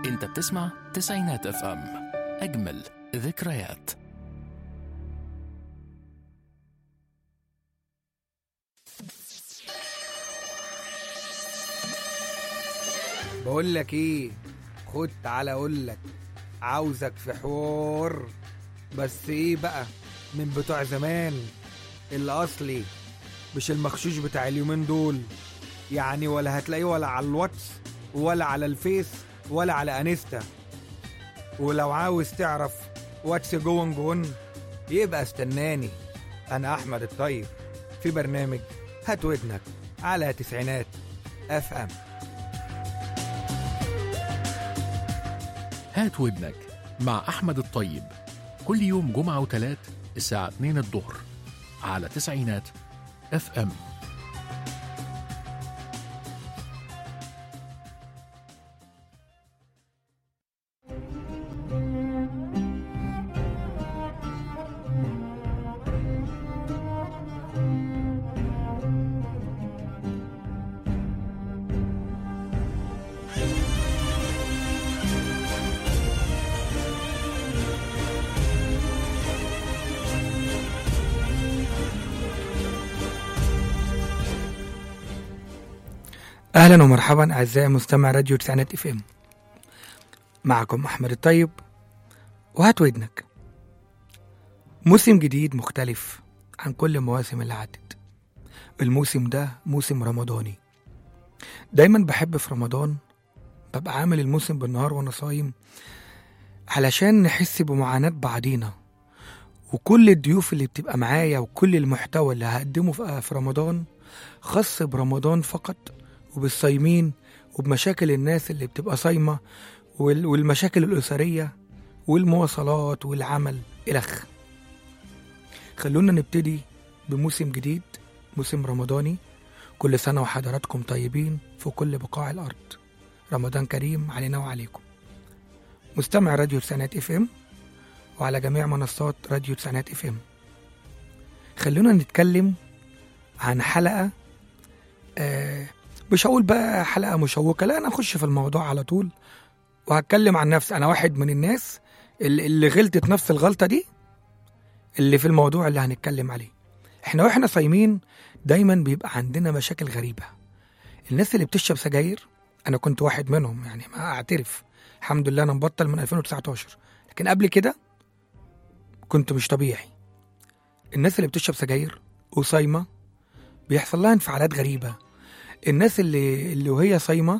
انت بتسمع تسعينات اف ام اجمل ذكريات بقول لك ايه خد تعالى اقول لك عاوزك في حوار بس ايه بقى من بتوع زمان الاصلي مش المخشوش بتاع اليومين دول يعني ولا هتلاقيه ولا على الواتس ولا على الفيس ولا على انستا ولو عاوز تعرف واتس جون جون يبقى استناني انا احمد الطيب في برنامج هات ودنك على تسعينات اف ام هات ودنك مع احمد الطيب كل يوم جمعة وثلاث الساعة 2 الظهر على تسعينات اف ام اهلا ومرحبا اعزائي مستمع راديو تسعينات اف ام معكم احمد الطيب وهات ودنك موسم جديد مختلف عن كل المواسم اللي عدت الموسم ده موسم رمضاني دايما بحب في رمضان ببقى عامل الموسم بالنهار وانا صايم علشان نحس بمعاناة بعضينا وكل الضيوف اللي بتبقى معايا وكل المحتوى اللي هقدمه في في رمضان خاص برمضان فقط وبالصايمين وبمشاكل الناس اللي بتبقى صايمة وال- والمشاكل الأسرية والمواصلات والعمل إلخ خلونا نبتدي بموسم جديد موسم رمضاني كل سنة وحضراتكم طيبين في كل بقاع الأرض رمضان كريم علينا وعليكم مستمع راديو تسعينات اف ام وعلى جميع منصات راديو تسعينات اف ام خلونا نتكلم عن حلقة آه مش هقول بقى حلقة مشوقة لا أنا أخش في الموضوع على طول وهتكلم عن نفسي أنا واحد من الناس اللي, اللي غلطت نفس الغلطة دي اللي في الموضوع اللي هنتكلم عليه احنا واحنا صايمين دايما بيبقى عندنا مشاكل غريبة الناس اللي بتشرب سجاير أنا كنت واحد منهم يعني ما أعترف الحمد لله أنا مبطل من 2019 لكن قبل كده كنت مش طبيعي الناس اللي بتشرب سجاير وصايمة بيحصل لها انفعالات غريبة الناس اللي اللي وهي صايمه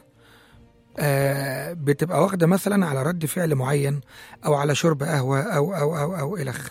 آه بتبقى واخده مثلا على رد فعل معين او على شرب قهوه او او او او الخ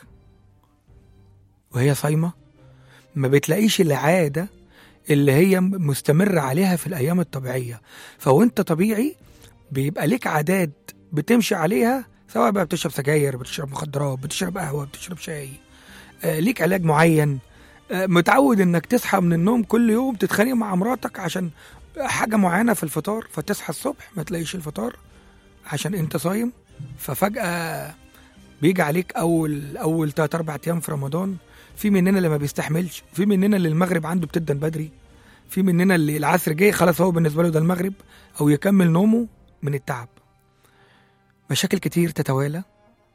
وهي صايمه ما بتلاقيش العاده اللي هي مستمره عليها في الايام الطبيعيه فوانت طبيعي بيبقى ليك عادات بتمشي عليها سواء بقى بتشرب سجاير بتشرب مخدرات بتشرب قهوه بتشرب شاي آه ليك علاج معين آه، متعود انك تصحى من النوم كل يوم تتخانق مع مراتك عشان حاجه معينه في الفطار فتصحى الصبح ما تلاقيش الفطار عشان انت صايم ففجاه بيجي عليك اول اول 3 4 ايام في رمضان في مننا اللي ما بيستحملش في مننا اللي المغرب عنده بتدن بدري في مننا اللي العصر جاي خلاص هو بالنسبه له ده المغرب او يكمل نومه من التعب مشاكل كتير تتوالى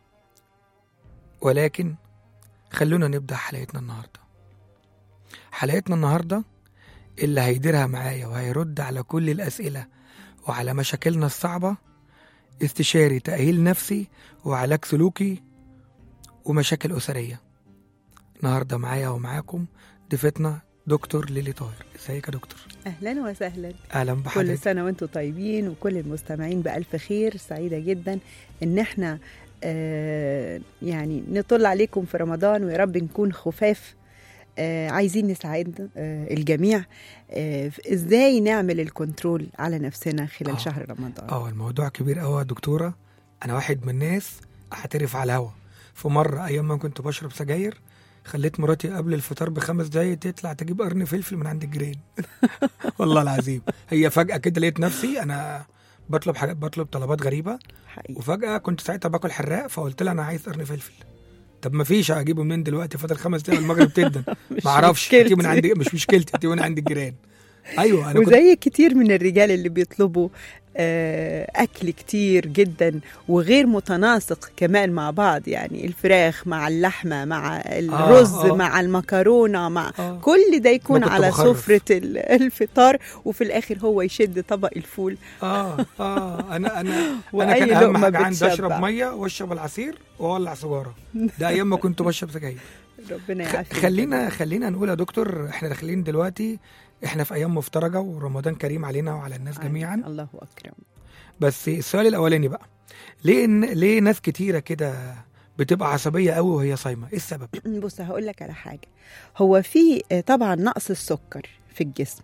ولكن خلونا نبدا حلقتنا النهارده حلقتنا النهارده اللي هيديرها معايا وهيرد على كل الأسئلة وعلى مشاكلنا الصعبة استشاري تأهيل نفسي وعلاج سلوكي ومشاكل أسرية النهاردة معايا ومعاكم ضيفتنا دكتور ليلي طاهر ازيك يا دكتور اهلا وسهلا اهلا كل بحضرتك سنه وانتم طيبين وكل المستمعين بالف خير سعيده جدا ان احنا آه يعني نطل عليكم في رمضان ويا رب نكون خفاف آه عايزين نساعد آه الجميع آه في ازاي نعمل الكنترول على نفسنا خلال آه. شهر رمضان اه الموضوع كبير قوي يا دكتورة انا واحد من الناس اعترف على الهوا في مرة ايام ما كنت بشرب سجاير خليت مراتي قبل الفطار بخمس دقايق تطلع تجيب قرن فلفل من عند الجيران والله العظيم هي فجأة كده لقيت نفسي انا بطلب حاجات بطلب طلبات غريبة حقيقي وفجأة كنت ساعتها باكل حراق فقلت لها انا عايز قرن فلفل طب ما فيش اجيبه منين دلوقتي فاضل خمس دقايق المغرب تدن مش ما اعرفش مشكلتي. هاتيه من عند مش مشكلتي هاتيه من عند الجيران ايوه انا كنت وزي كتير من الرجال اللي بيطلبوا آه، اكل كتير جدا وغير متناسق كمان مع بعض يعني الفراخ مع اللحمه مع الرز آه. مع المكرونه مع آه. كل ده يكون كنت على بخرف. سفره ال- الفطار وفي الاخر هو يشد طبق الفول اه اه انا انا انا وأي كان اهم لقمة حاجه عندي بتشبع. اشرب ميه واشرب العصير واولع سيجاره ده ايام ما كنت بشرب سجاير ربنا خ- يعافيك خلينا خلينا نقول يا دكتور احنا داخلين دلوقتي احنا في ايام مفترجه ورمضان كريم علينا وعلى الناس جميعا الله اكرم بس السؤال الاولاني بقى ليه إن ليه ناس كتيره كده بتبقى عصبيه قوي وهي صايمه ايه السبب بص هقول لك على حاجه هو في آه، طبعا نقص السكر في الجسم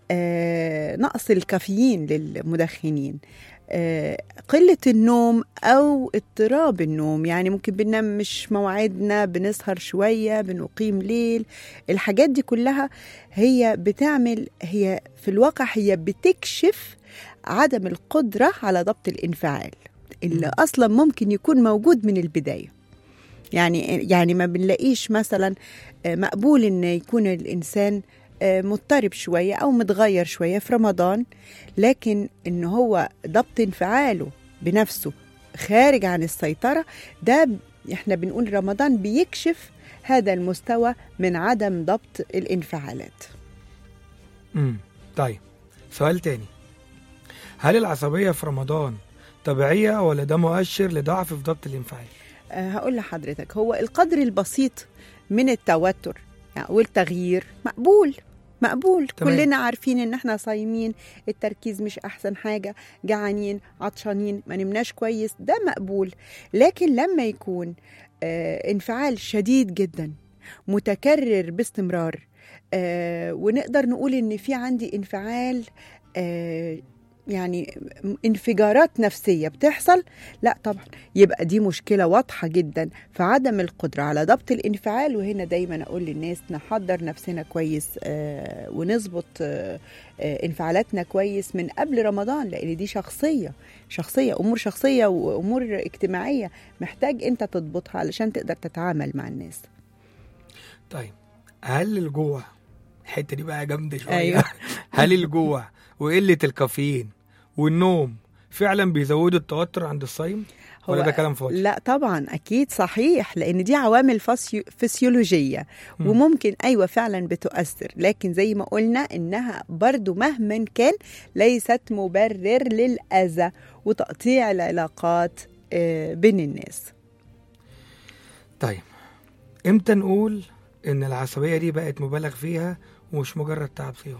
آه، نقص الكافيين للمدخنين آه، قلة النوم أو اضطراب النوم يعني ممكن بننام مش مواعيدنا بنسهر شوية بنقيم ليل الحاجات دي كلها هي بتعمل هي في الواقع هي بتكشف عدم القدرة على ضبط الانفعال اللي مم. أصلا ممكن يكون موجود من البداية يعني يعني ما بنلاقيش مثلا آه، مقبول ان يكون الانسان آه، مضطرب شويه او متغير شويه في رمضان لكن ان هو ضبط انفعاله بنفسه خارج عن السيطره ده ب- احنا بنقول رمضان بيكشف هذا المستوى من عدم ضبط الانفعالات امم طيب سؤال تاني هل العصبيه في رمضان طبيعيه ولا ده مؤشر لضعف في ضبط الانفعال آه، هقول لحضرتك هو القدر البسيط من التوتر يعني والتغيير مقبول مقبول تمام. كلنا عارفين ان احنا صايمين التركيز مش احسن حاجه جعانين عطشانين ما نمناش كويس ده مقبول لكن لما يكون آه انفعال شديد جدا متكرر باستمرار آه ونقدر نقول ان في عندي انفعال آه يعني انفجارات نفسيه بتحصل لا طبعا يبقى دي مشكله واضحه جدا في عدم القدره على ضبط الانفعال وهنا دايما اقول للناس نحضر نفسنا كويس آه ونظبط آه آه انفعالاتنا كويس من قبل رمضان لان دي شخصيه شخصيه امور شخصيه وامور اجتماعيه محتاج انت تضبطها علشان تقدر تتعامل مع الناس طيب هل الجوع الحته دي بقى جامده شويه أيوة. هل الجوع وقله الكافيين والنوم فعلا بيزودوا التوتر عند الصايم ولا هو- ده كلام فاضي لا طبعا اكيد صحيح لان دي عوامل فسيو فسيولوجيه مم. وممكن ايوه فعلا بتؤثر لكن زي ما قلنا انها برضو مهما كان ليست مبرر للاذى وتقطيع العلاقات آه، بين الناس طيب امتى نقول ان العصبيه دي بقت مبالغ فيها ومش مجرد تعب فيهم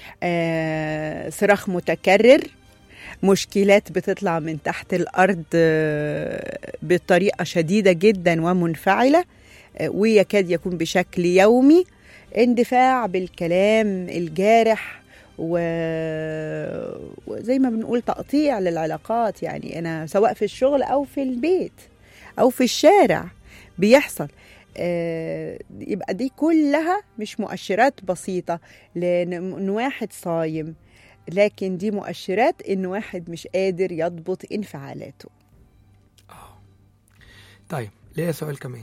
آه، صراخ متكرر مشكلات بتطلع من تحت الارض آه، بطريقه شديده جدا ومنفعله آه، ويكاد يكون بشكل يومي اندفاع بالكلام الجارح و- وزي ما بنقول تقطيع للعلاقات يعني انا سواء في الشغل او في البيت او في الشارع بيحصل آه، يبقى دي كلها مش مؤشرات بسيطه لان إن واحد صايم لكن دي مؤشرات ان واحد مش قادر يضبط انفعالاته طيب ليا سؤال كمان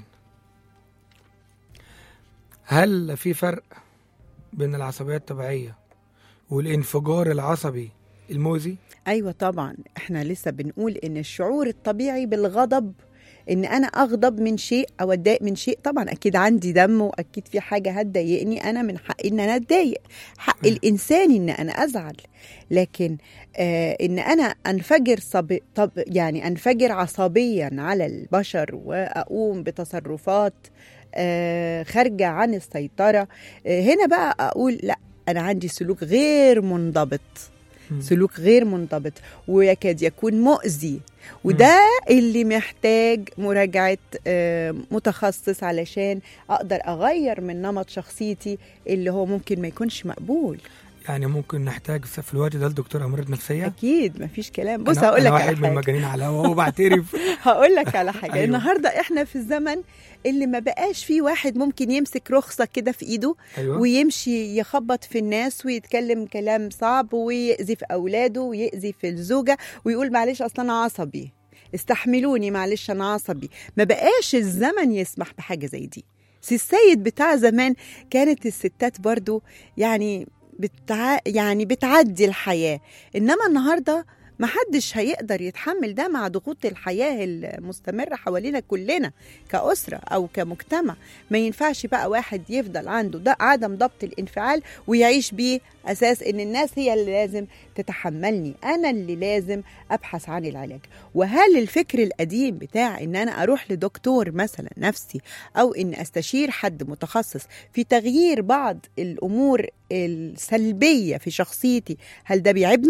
هل في فرق بين العصبيه الطبيعيه والانفجار العصبي المؤذي ايوه طبعا احنا لسه بنقول ان الشعور الطبيعي بالغضب ان انا اغضب من شيء او اتضايق من شيء طبعا اكيد عندي دم واكيد في حاجه هتضايقني انا من حقي ان انا اتضايق حق مم. الانسان ان انا ازعل لكن آه ان انا انفجر صب... طب يعني انفجر عصبيا على البشر واقوم بتصرفات آه خارجه عن السيطره آه هنا بقى اقول لا انا عندي سلوك غير منضبط مم. سلوك غير منضبط ويكاد يكون مؤذي وده اللي محتاج مراجعة آه، متخصص علشان أقدر أغير من نمط شخصيتي اللي هو ممكن ما يكونش مقبول يعني ممكن نحتاج في الوقت ده لدكتور امراض نفسيه أكيد مفيش كلام بص أنا- هقول أنا لك واحد على من حاجة المجانين على الهوا وبعترف هقول لك على حاجة أيوة. النهاردة إحنا في الزمن اللي ما بقاش فيه واحد ممكن يمسك رخصة كده في إيده ايوه ويمشي يخبط في الناس ويتكلم كلام صعب ويأذي في أولاده ويأذي في الزوجة ويقول معلش أصلا أنا عصبي استحملوني معلش أنا عصبي ما بقاش الزمن يسمح بحاجة زي دي سي السيد بتاع زمان كانت الستات برضو يعني بتع... يعني بتعدي الحياة إنما النهاردة محدش هيقدر يتحمل ده مع ضغوط الحياة المستمرة حوالينا كلنا كأسرة أو كمجتمع ما ينفعش بقى واحد يفضل عنده ده عدم ضبط الانفعال ويعيش بيه أساس إن الناس هي اللي لازم تتحملني أنا اللي لازم أبحث عن العلاج وهل الفكر القديم بتاع إن أنا أروح لدكتور مثلا نفسي أو إن أستشير حد متخصص في تغيير بعض الأمور السلبية في شخصيتي هل ده بيعبني؟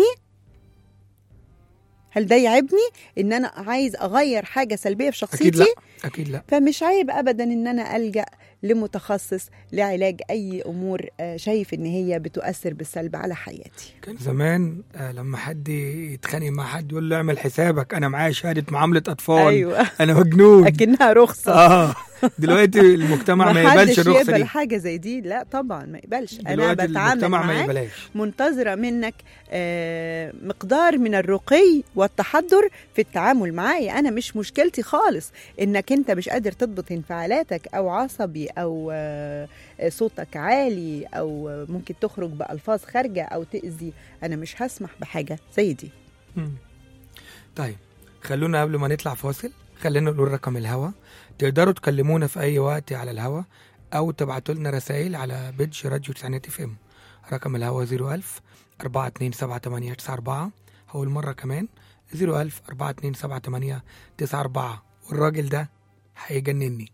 هل ده يعبني ان انا عايز اغير حاجه سلبيه في شخصيتي اكيد لا اكيد لا فمش عيب ابدا ان انا الجا لمتخصص لعلاج اي امور آه، شايف ان هي بتؤثر بالسلب على حياتي كان زمان آه، لما حد يتخانق مع حد يقول له اعمل حسابك انا معايا شهاده معامله اطفال ايوه انا مجنون اكنها رخصه اه دلوقتي المجتمع ما يقبلش حدش الرخصه يقبل دي حاجه زي دي لا طبعا ما يقبلش انا دلوقتي بتعامل المجتمع ما معاك يقبلهاش منتظرة منك آه، مقدار من الرقي والتحضر في التعامل معايا أنا مش مشكلتي خالص إنك أنت مش قادر تضبط انفعالاتك أو عصبي أو آه، صوتك عالي أو ممكن تخرج بألفاظ خارجة أو تأذي أنا مش هسمح بحاجة زي دي مم. طيب خلونا قبل ما نطلع فاصل خلينا نقول رقم الهوا تقدروا تكلمونا في اي وقت على الهوا او تبعتوا لنا رسائل على بيدج راديو تسعينات اف ام رقم الهوا 01000 427 هقول مرة كمان 01000 427 والراجل ده هيجنني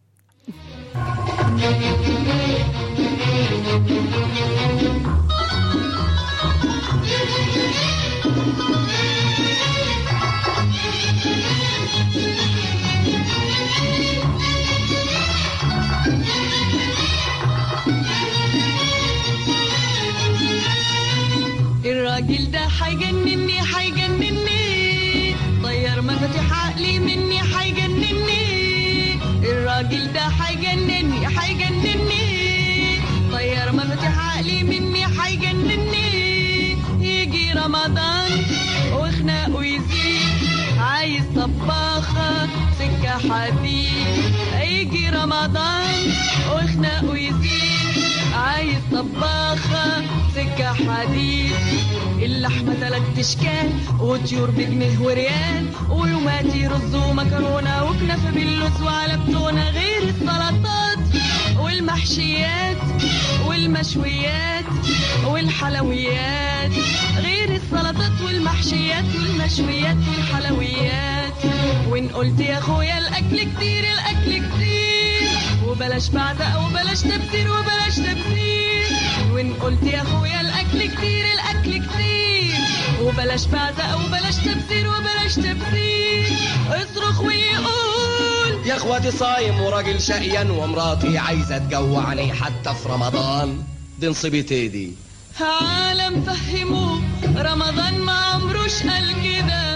الراجل ده حيجنني حيجنني طير مفاتيح عقلي مني حيجنني الراجل ده حيجنني حيجنني طير مفاتيح عقلي مني حيجنني يجي رمضان وخناقه يزيد عايز طباخة سكة حديد يجي رمضان وخناقه يزيد عايز طباخة سكة حديد اللحمة تلات اشكال وطيور بجنيه وريال ويوماتي رز ومكرونة وكنافة باللوز وعلى بتونة غير السلطات والمحشيات والمشويات والحلويات غير السلطات والمحشيات والمشويات والحلويات وان قلت يا اخويا الاكل كتير الاكل كتير وبلاش بعزق وبلاش تبذير وبلاش تبذير وان قلت يا اخويا الاكل كتير الاكل كتير وبلاش بعزق وبلاش تبذير وبلاش تبذير اصرخ ويقول يا اخواتي صايم وراجل شقيان ومراتي عايزه تجوعني حتى في رمضان دي نصيبتي دي عالم فهموه رمضان ما عمروش قال كده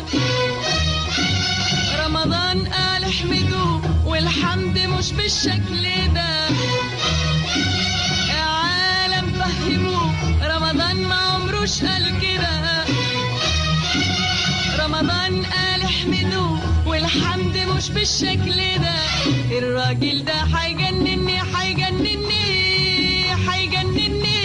رمضان قال احمدوه والحمد مش بالشكل ده يا عالم فهموه رمضان ما عمروش قال كده رمضان قال احمدوه والحمد مش بالشكل ده الراجل ده حيجنني حيجنني حيجنني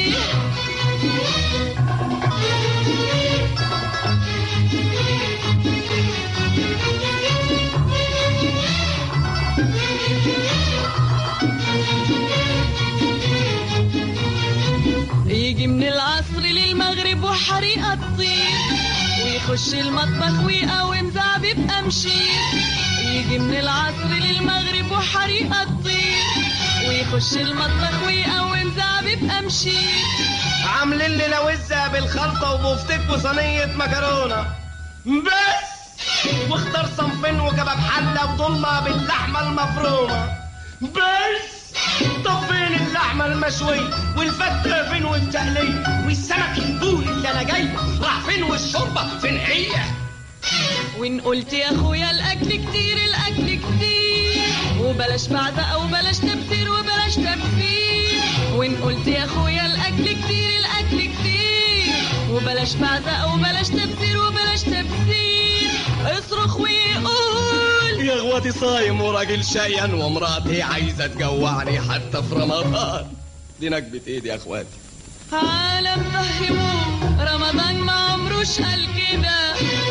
يجي من العصر للمغرب وحريقة تطير ويخش المطبخ ويقاوم زعبيب أمشير يجي من العصر للمغرب وحريقة تطير ويخش المطبخ ويقاوم زعبيب أمشير عاملين لنا وزه بالخلطه وبفتك وصينيه مكرونه بس واختار صنفين وكباب حله وضمه باللحمه المفرومه بس طب فين اللحمه المشويه والفته فين والتقليه والسمك البوري اللي انا جاي راح فين والشوربه فين هي وان قلت يا اخويا الاكل كتير الاكل كتير وبلاش بعزق وبلاش تبذير وبلاش تبذير وان قلت يا اخويا الاكل كتير الاكل كتير وبلاش بعزق وبلاش تبذير وبلاش تبذير اصرخ ويقول يا اخواتي صايم وراجل شقيان ومراتي عايزه تجوعني حتى في رمضان دي نكبه ايدي يا اخواتي عالم فهموه رمضان ما عمروش قال كده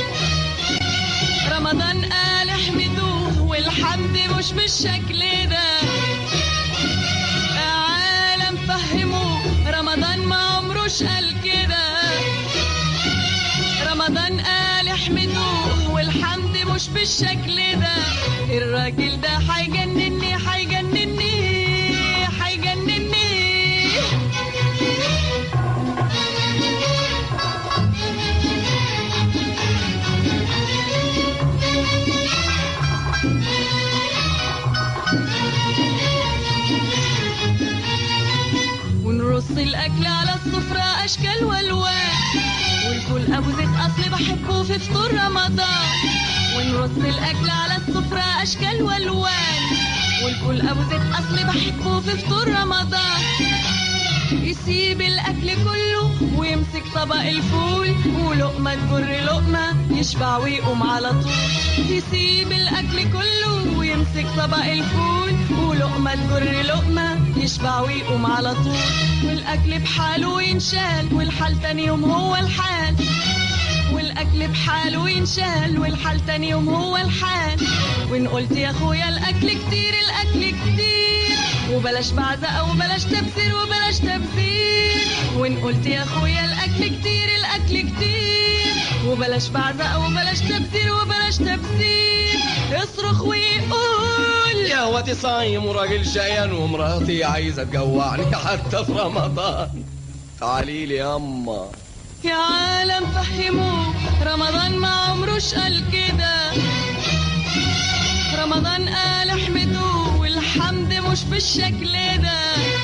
مش بالشكل ده عالم فهموا رمضان ما عمروش قال كده رمضان قال احمدوه والحمد مش بالشكل ده الراجل ده هيجنني هيجنني هيجنني ونرص الاكل على السفرة اشكال والوان والفول ابو زيت اصل بحبه في فطور رمضان ونرص الاكل على السفرة اشكال والوان والفول ابو زيت اصل بحبه في فطور رمضان يسيب الاكل كله ويمسك طبق الفول ولقمه تجر لقمه يشبع ويقوم على طول يسيب الاكل كله ويمسك طبق الفول ولقمه تجر لقمه يشبع ويقوم على طول والاكل بحاله ينشال والحال تاني يوم هو الحال والاكل بحاله ينشال والحال تاني يوم هو الحال وان قلت يا اخويا الاكل كتير الاكل كتير وبلاش بعزقه وبلاش تبذير وبلاش تبذير وان قلت يا اخويا الاكل كتير الاكل كتير وبلاش بعزقه وبلاش تبذير وبلاش تبذير اصرخ ويقول يا واتي صايم وراجل شقيان ومراتي عايزه تجوعني حتى في رمضان تعالي لي ياما يا عالم فهموه رمضان ما عمروش قال كده رمضان قال احمدوه والحمد مش بالشكل ده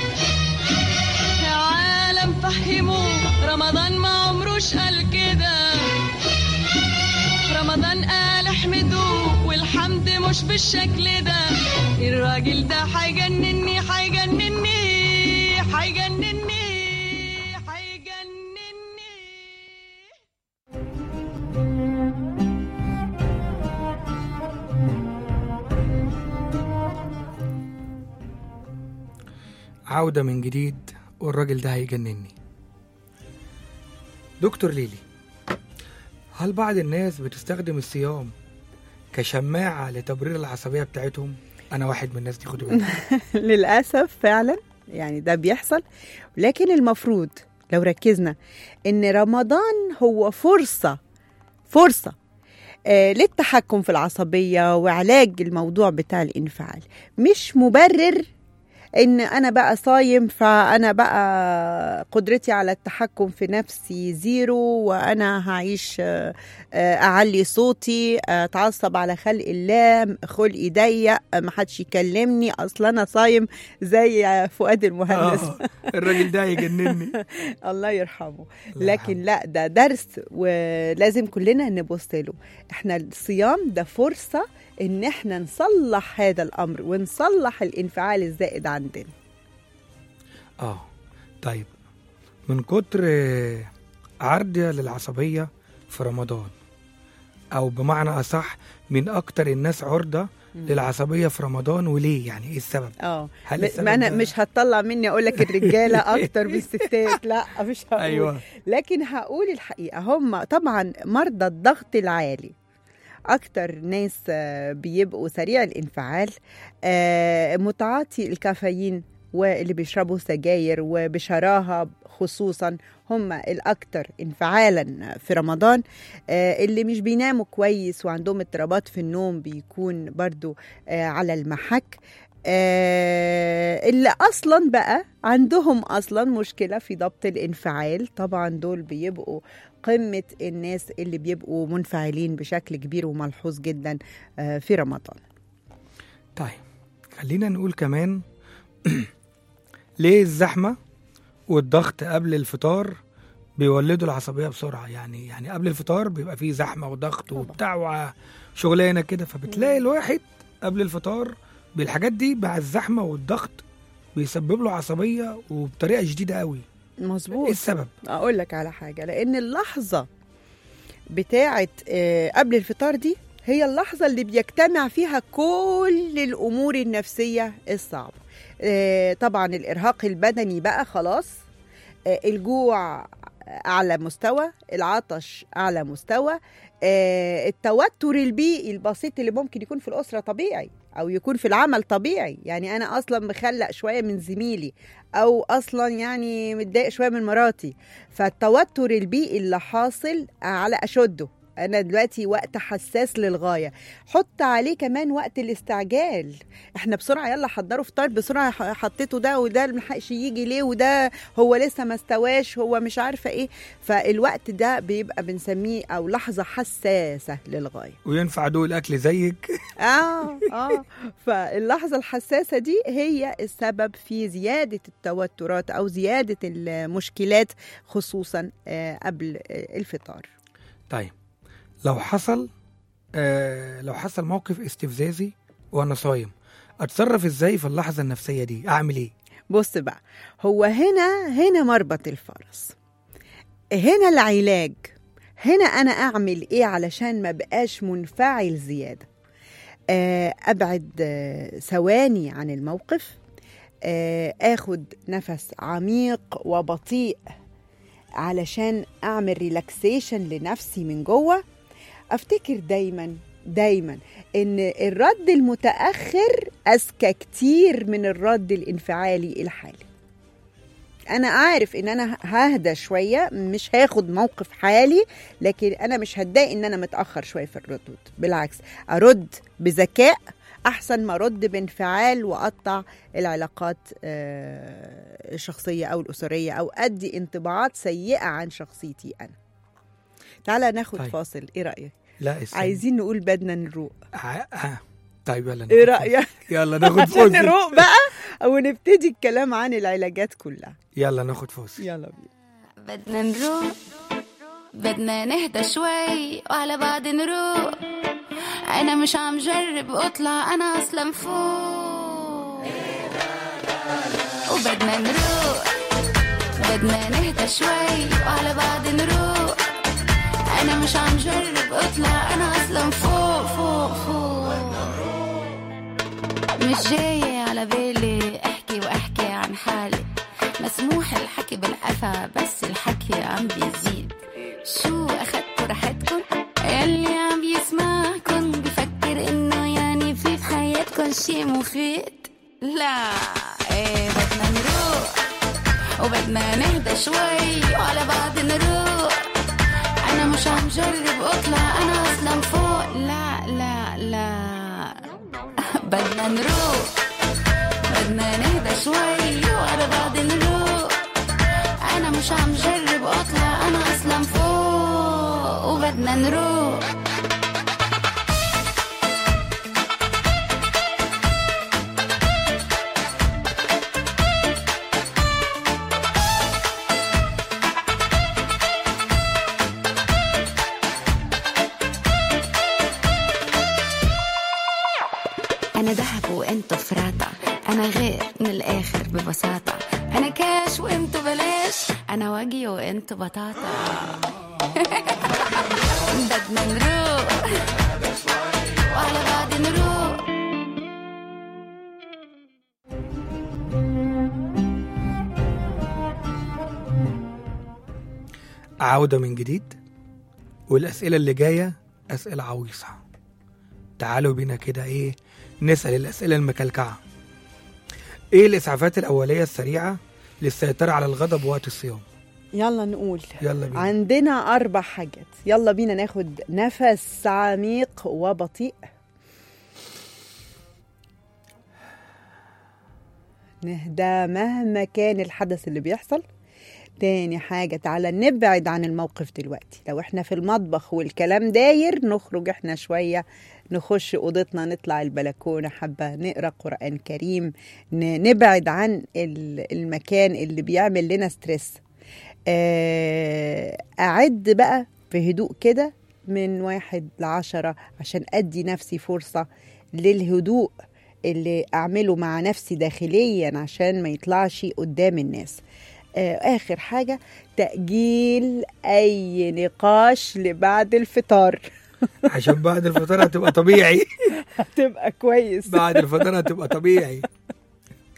يا عالم فهموه رمضان ما عمروش قال كده رمضان قال احمدوه والحمد مش بالشكل ده الراجل ده هيجنني هيجنني هيجنني هيجنني عودة من جديد والراجل ده هيجنني دكتور ليلي هل بعض الناس بتستخدم الصيام كشماعة لتبرير العصبية بتاعتهم؟ أنا واحد من الناس دي خدوا بالك للأسف فعلا يعني ده بيحصل لكن المفروض لو ركزنا إن رمضان هو فرصة فرصة آه، للتحكم في العصبية وعلاج الموضوع بتاع الانفعال مش مبرر ان انا بقى صايم فانا بقى قدرتي على التحكم في نفسي زيرو وانا هعيش آه، آه، اعلي صوتي آه، اتعصب على خلق الله خلقي ضيق آه، محدش يكلمني اصلا انا صايم زي آه، فؤاد المهندس آه، الراجل ده هيجنني الله يرحمه الله لكن لا ده درس ولازم كلنا نبص له احنا الصيام ده فرصة ان احنا نصلح هذا الامر ونصلح الانفعال الزائد عندنا اه طيب من كتر آه، عرض للعصبية في رمضان أو بمعنى أصح من أكتر الناس عرضة للعصبية في رمضان وليه يعني إيه السبب؟ اه هل ب- السبب ما انا ده- مش هتطلع مني اقول لك الرجاله اكتر من الستات لا مش هقول أيوه لكن هقول الحقيقة هم طبعا مرضى الضغط العالي أكتر ناس آه، بيبقوا سريع الانفعال آه، متعاطي الكافيين واللي بيشربوا سجاير وبشراهة خصوصا هم الأكثر انفعالا في رمضان آه، اللي مش بيناموا كويس وعندهم اضطرابات في النوم بيكون برضو آه، على المحك آه، اللي اصلا بقى عندهم اصلا مشكله في ضبط الانفعال طبعا دول بيبقوا قمه الناس اللي بيبقوا منفعلين بشكل كبير وملحوظ جدا آه، في رمضان طيب خلينا نقول كمان ليه الزحمة والضغط قبل الفطار بيولدوا العصبية بسرعة يعني يعني قبل الفطار بيبقى فيه زحمة وضغط وبتاع وشغلانة كده فبتلاقي الواحد قبل الفطار بالحاجات دي مع الزحمة والضغط بيسبب له عصبية وبطريقة شديدة قوي مظبوط ايه السبب؟ اقول لك على حاجه لان اللحظه بتاعه آه، قبل الفطار دي هي اللحظه اللي بيجتمع فيها كل الامور النفسيه الصعبه آه، طبعا الارهاق البدني بقى خلاص آه، الجوع اعلى مستوى العطش اعلى مستوى آه، التوتر البيئي البسيط اللي ممكن يكون في الاسره طبيعي او يكون في العمل طبيعي يعني انا اصلا مخلق شويه من زميلي او اصلا يعني متضايق شويه من مراتي فالتوتر البيئي اللي حاصل على اشده انا دلوقتي وقت حساس للغايه حط عليه كمان وقت الاستعجال احنا بسرعه يلا حضروا فطار بسرعه ح- حطيته ده وده ملحقش يجي ليه وده هو لسه ما استواش هو مش عارفه ايه فالوقت ده بيبقى بنسميه او لحظه حساسه للغايه وينفع ادوق الاكل زيك اه اه فاللحظه الحساسه دي هي السبب في زياده التوترات او زياده المشكلات خصوصا آه، قبل آه، الفطار طيب لو حصل آه لو حصل موقف استفزازي وانا صايم اتصرف ازاي في اللحظه النفسيه دي اعمل ايه بص بقى هو هنا هنا مربط الفرس هنا العلاج هنا انا اعمل ايه علشان ما بقاش منفعل زياده آه، ابعد آه، ثواني عن الموقف آه، اخد نفس عميق وبطيء علشان اعمل ريلاكسيشن لنفسي من جوه افتكر دايما دايما ان الرد المتاخر اذكى كتير من الرد الانفعالي الحالي انا عارف ان انا ههدى شويه مش هاخد موقف حالي لكن انا مش هتضايق ان انا متاخر شويه في الردود بالعكس ارد بذكاء احسن ما ارد بانفعال واقطع العلاقات آه، الشخصيه او الاسريه او ادي انطباعات سيئه عن شخصيتي انا تعالى ناخد طيب. طيب. فاصل ايه رايك لا استنى. عايزين نقول بدنا نروق ع- آه. طيب يلا ايه ناخد فاصل. رايك يلا ناخد عشان فاصل نروق بقى ونبتدي الكلام عن العلاجات كلها يلا ناخد فاصل يلا بينا بدنا نروق بدنا نهدى شوي وعلى بعض نروق انا مش عم جرب اطلع انا اصلا فوق وبدنا نروق بدنا نهدى شوي وعلى بعض نروق انا مش عم جرب اطلع انا اصلا فوق فوق فوق مش جاية على بالي احكي واحكي عن حالي مسموح الحكي بالقفا بس الحكي عم بيزيد شو اخدتوا راحتكم يلي عم بيسمعكم بفكر انه يعني في في حياتكم شي مفيد لا ايه بدنا نروق وبدنا نهدى شوي وعلى بعض نروق انا مش عم جرب اطلع انا اصلا فوق لا لا لا بدنا نروق بدنا نهدى شوي ورا بعض نروق انا مش عم جرب اطلع انا اصلا فوق وبدنا نروق انا ذهب وانتو فراتة انا غير من الاخر ببساطة انا كاش وانتو بلاش انا واجي وانتو بطاطا بدنا نروق وعلى بعض نروق عودة من جديد والأسئلة اللي جاية أسئلة عويصة تعالوا بينا كده إيه نسأل الأسئلة المكلكعة إيه الإسعافات الأولية السريعة للسيطرة على الغضب وقت الصيام يلا نقول يلا بينا عندنا أربع حاجات يلا بينا ناخد نفس عميق وبطيء نهدى مهما كان الحدث اللي بيحصل تاني حاجة تعالى نبعد عن الموقف دلوقتي لو احنا في المطبخ والكلام داير نخرج احنا شوية نخش أوضتنا نطلع البلكونة حبة نقرأ قرآن كريم ن- نبعد عن ال- المكان اللي بيعمل لنا ستريس آه، أعد بقى في هدوء كده من واحد لعشرة عشان أدي نفسي فرصة للهدوء اللي أعمله مع نفسي داخليا عشان ما يطلعش قدام الناس آه، آخر حاجة تأجيل أي نقاش لبعد الفطار عشان بعد الفطار هتبقى طبيعي هتبقى كويس بعد الفطار هتبقى طبيعي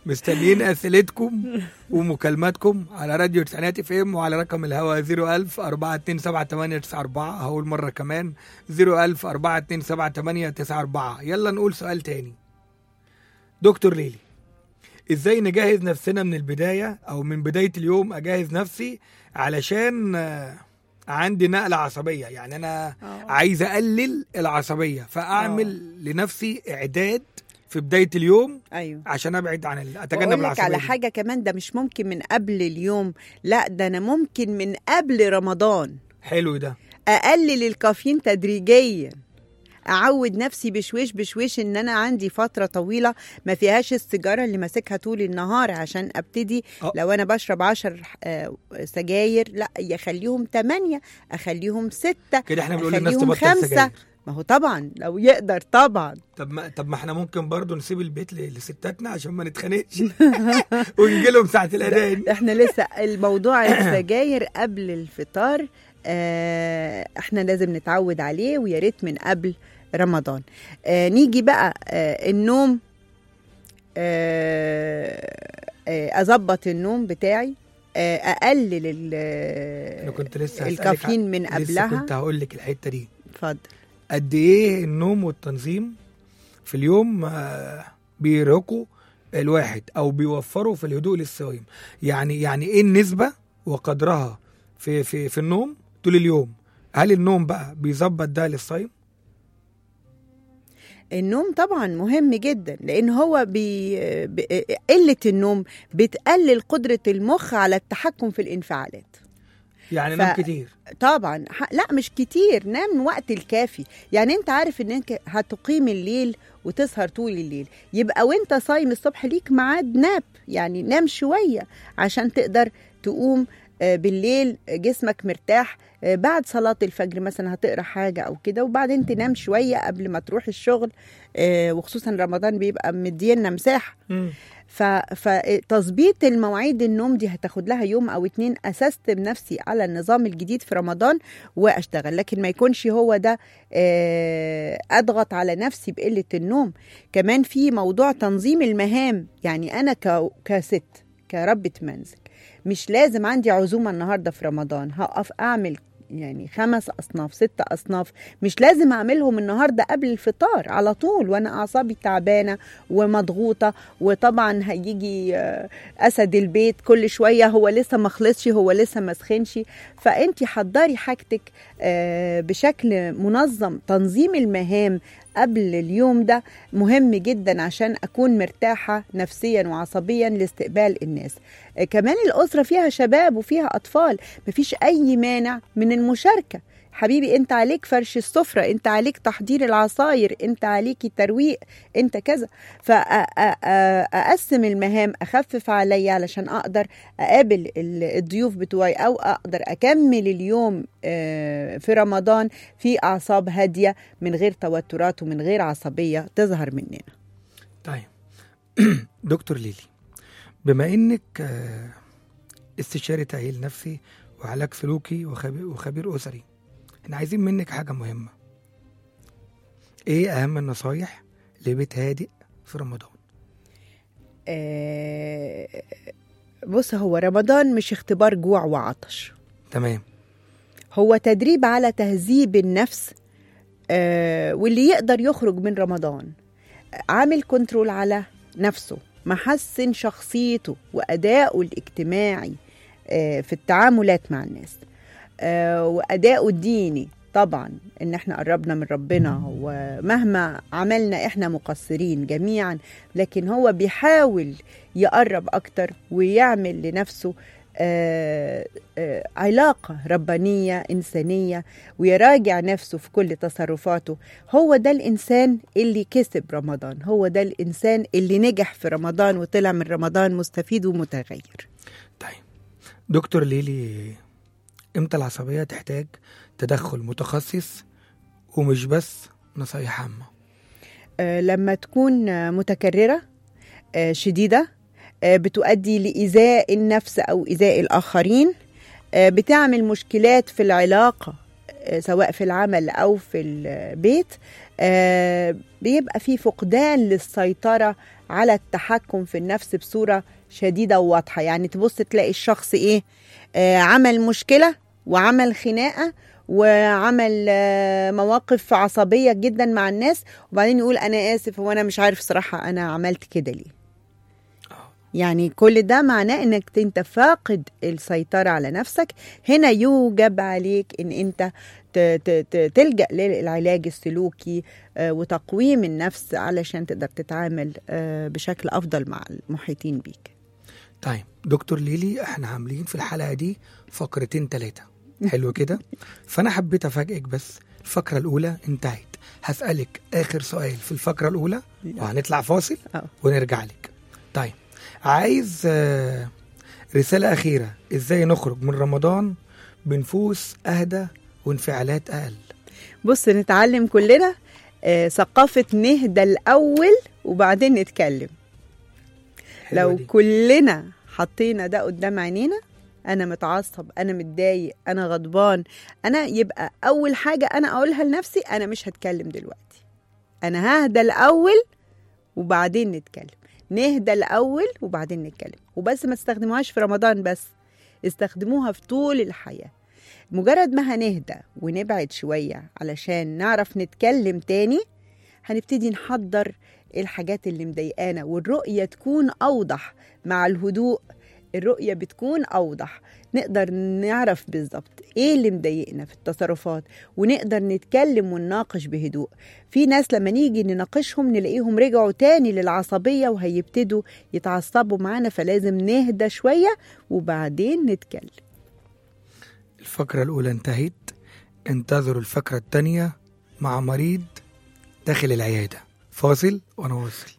مستنيين اسئلتكم ومكالماتكم على راديو تسعينات اف ام وعلى رقم الهواء 01000 427 هقول مره كمان 01000 427 يلا نقول سؤال تاني دكتور ليلي ازاي نجهز نفسنا من البدايه او من بدايه اليوم اجهز نفسي علشان آه، عندي نقله عصبيه يعني انا عايز اقلل العصبيه فاعمل لنفسي اعداد في بدايه اليوم ايوه عشان ابعد عن ال- اتجنب وأقول لك العصبيه على دي. حاجة كمان ده مش ممكن من قبل اليوم لا ده أنا ممكن من قبل رمضان حلو ده أقلل الكافيين تدريجيا أعود نفسي بشويش بشويش إن أنا عندي فترة طويلة ما فيهاش السيجارة اللي ماسكها طول النهار عشان أبتدي أه. لو أنا بشرب عشر آه، سجاير لا يخليهم تمانية أخليهم ستة كده احنا بنقول للناس أخليهم تبطل خمسة سجاير ما هو طبعا لو يقدر طبعا طب ما طب ما احنا ممكن برضو نسيب البيت ل- لستاتنا عشان ما نتخانقش ونجي لهم ساعه الاذان احنا لسه الموضوع السجاير قبل الفطار اه احنا لازم نتعود عليه ويا ريت من قبل رمضان اه نيجي بقى اه النوم اه اه اظبط النوم بتاعي اه اقلل ال- انا كنت لسه هسألك الكافيين ع- من لسه قبلها كنت هقول لك الحته دي اتفضل قد ايه النوم والتنظيم في اليوم آه، بيرهقوا الواحد او بيوفروا في الهدوء للصايم يعني يعني ايه النسبه وقدرها في في في النوم طول اليوم هل النوم بقى بيظبط ده للصايم النوم طبعا مهم جدا لان هو بي... ب... قله النوم بتقلل قدره المخ على التحكم في الانفعالات يعني ف- نام كتير طبعا ح- لا مش كتير نام وقت الكافي يعني انت عارف ان انت هتقيم الليل وتسهر طول الليل يبقى وانت صايم الصبح ليك ميعاد ناب يعني نام شوية عشان تقدر تقوم آه، بالليل جسمك مرتاح آه، بعد صلاة الفجر مثلا هتقرا حاجة أو كده وبعدين تنام شوية قبل ما تروح الشغل آه، وخصوصا رمضان بيبقى مدينا مساحة ف- فتظبيط المواعيد النوم دي هتاخد لها يوم او اتنين اسستم نفسي على النظام الجديد في رمضان واشتغل لكن ما يكونش هو ده آه، اضغط على نفسي بقله النوم كمان في موضوع تنظيم المهام يعني انا ك- كست كربة منزل مش لازم عندي عزومة النهاردة في رمضان هقف أعمل يعني خمس أصناف ست أصناف مش لازم أعملهم النهاردة قبل الفطار على طول وأنا أعصابي تعبانة ومضغوطة وطبعا هيجي آه، أسد البيت كل شوية هو لسه ما خلصش هو لسه ما سخنش فأنت حضري حاجتك آه، بشكل منظم تنظيم المهام قبل اليوم ده مهم جدا عشان أكون مرتاحة نفسيا وعصبيا لاستقبال الناس آه، كمان الأسرة فيها شباب وفيها أطفال مفيش أي مانع من المشاركة حبيبي انت عليك فرش السفرة انت عليك تحضير العصاير انت عليكي ترويق انت كذا فأقسم المهام أخفف عليا علشان أقدر أقابل ال- الضيوف بتوعي أو أقدر أكمل اليوم آه، في رمضان في أعصاب هادية من غير توترات ومن غير عصبية تظهر مننا طيب دكتور ليلي بما انك آه، استشاري تأهيل نفسي وعلاج سلوكي وخبير, وخبير أسري احنا عايزين منك حاجة مهمة ايه أهم النصايح لبيت هادئ في رمضان آه، بص هو رمضان مش اختبار جوع وعطش تمام هو تدريب على تهذيب النفس آه، واللي يقدر يخرج من رمضان عامل كنترول على نفسه محسن شخصيته وأدائه الاجتماعي آه، في التعاملات مع الناس آه، وأدائه الديني طبعا ان احنا قربنا من ربنا ومهما عملنا احنا مقصرين جميعا لكن هو بيحاول يقرب اكتر ويعمل لنفسه آه، آه، علاقة ربانية إنسانية ويراجع نفسه في كل تصرفاته هو ده الإنسان اللي كسب رمضان هو ده الإنسان اللي نجح في رمضان وطلع من رمضان مستفيد ومتغير طيب دكتور ليلي امتى العصبية تحتاج تدخل متخصص ومش بس نصايح عامة آه، لما تكون آه، متكررة آه، شديدة آه، بتؤدي لإيذاء النفس أو إيذاء الآخرين آه، بتعمل مشكلات في العلاقة آه، سواء في العمل أو في البيت آه، بيبقى في فقدان للسيطرة على التحكم في النفس بصورة شديدة وواضحة يعني تبص تلاقي الشخص ايه آه عمل مشكلة وعمل خناقة وعمل آه، مواقف عصبية جدا مع الناس وبعدين يقول أنا آسف وأنا مش عارف صراحة أنا عملت كده ليه يعني كل ده معناه انك انت فاقد السيطرة على نفسك هنا يوجب عليك ان انت ت- ت- ت- تلجأ للعلاج السلوكي آه، وتقويم النفس علشان تقدر تتعامل آه، بشكل افضل مع المحيطين بيك طيب دكتور ليلي احنا عاملين في الحلقه دي فقرتين ثلاثه حلو كده فانا حبيت افاجئك بس الفقره الاولى انتهت هسالك اخر سؤال في الفقره الاولى وهنطلع فاصل اه ونرجع لك طيب عايز آه، رساله اخيره ازاي نخرج من رمضان بنفوس اهدى وانفعالات اقل بص نتعلم كلنا آه، ثقافة نهدى الأول وبعدين نتكلم حلوة لو دي. كلنا حطينا ده قدام عينينا انا متعصب انا متضايق انا غضبان انا يبقى اول حاجه انا اقولها لنفسي انا مش هتكلم دلوقتي انا ههدى الاول وبعدين نتكلم نهدى الاول وبعدين نتكلم وبس ما تستخدموهاش في رمضان بس استخدموها في طول الحياه مجرد ما هنهدى ونبعد شويه علشان نعرف نتكلم تاني هنبتدي نحضر الحاجات اللي مضايقانا والرؤية تكون أوضح مع الهدوء الرؤية بتكون أوضح نقدر نعرف بالظبط إيه اللي مضايقنا في التصرفات ونقدر نتكلم ونناقش بهدوء في ناس لما نيجي نناقشهم نلاقيهم رجعوا تاني للعصبية وهيبتدوا يتعصبوا معانا فلازم نهدى شوية وبعدين نتكلم الفقره الاولى انتهت انتظروا الفقره الثانيه مع مريض داخل العياده فاصل وانا واصل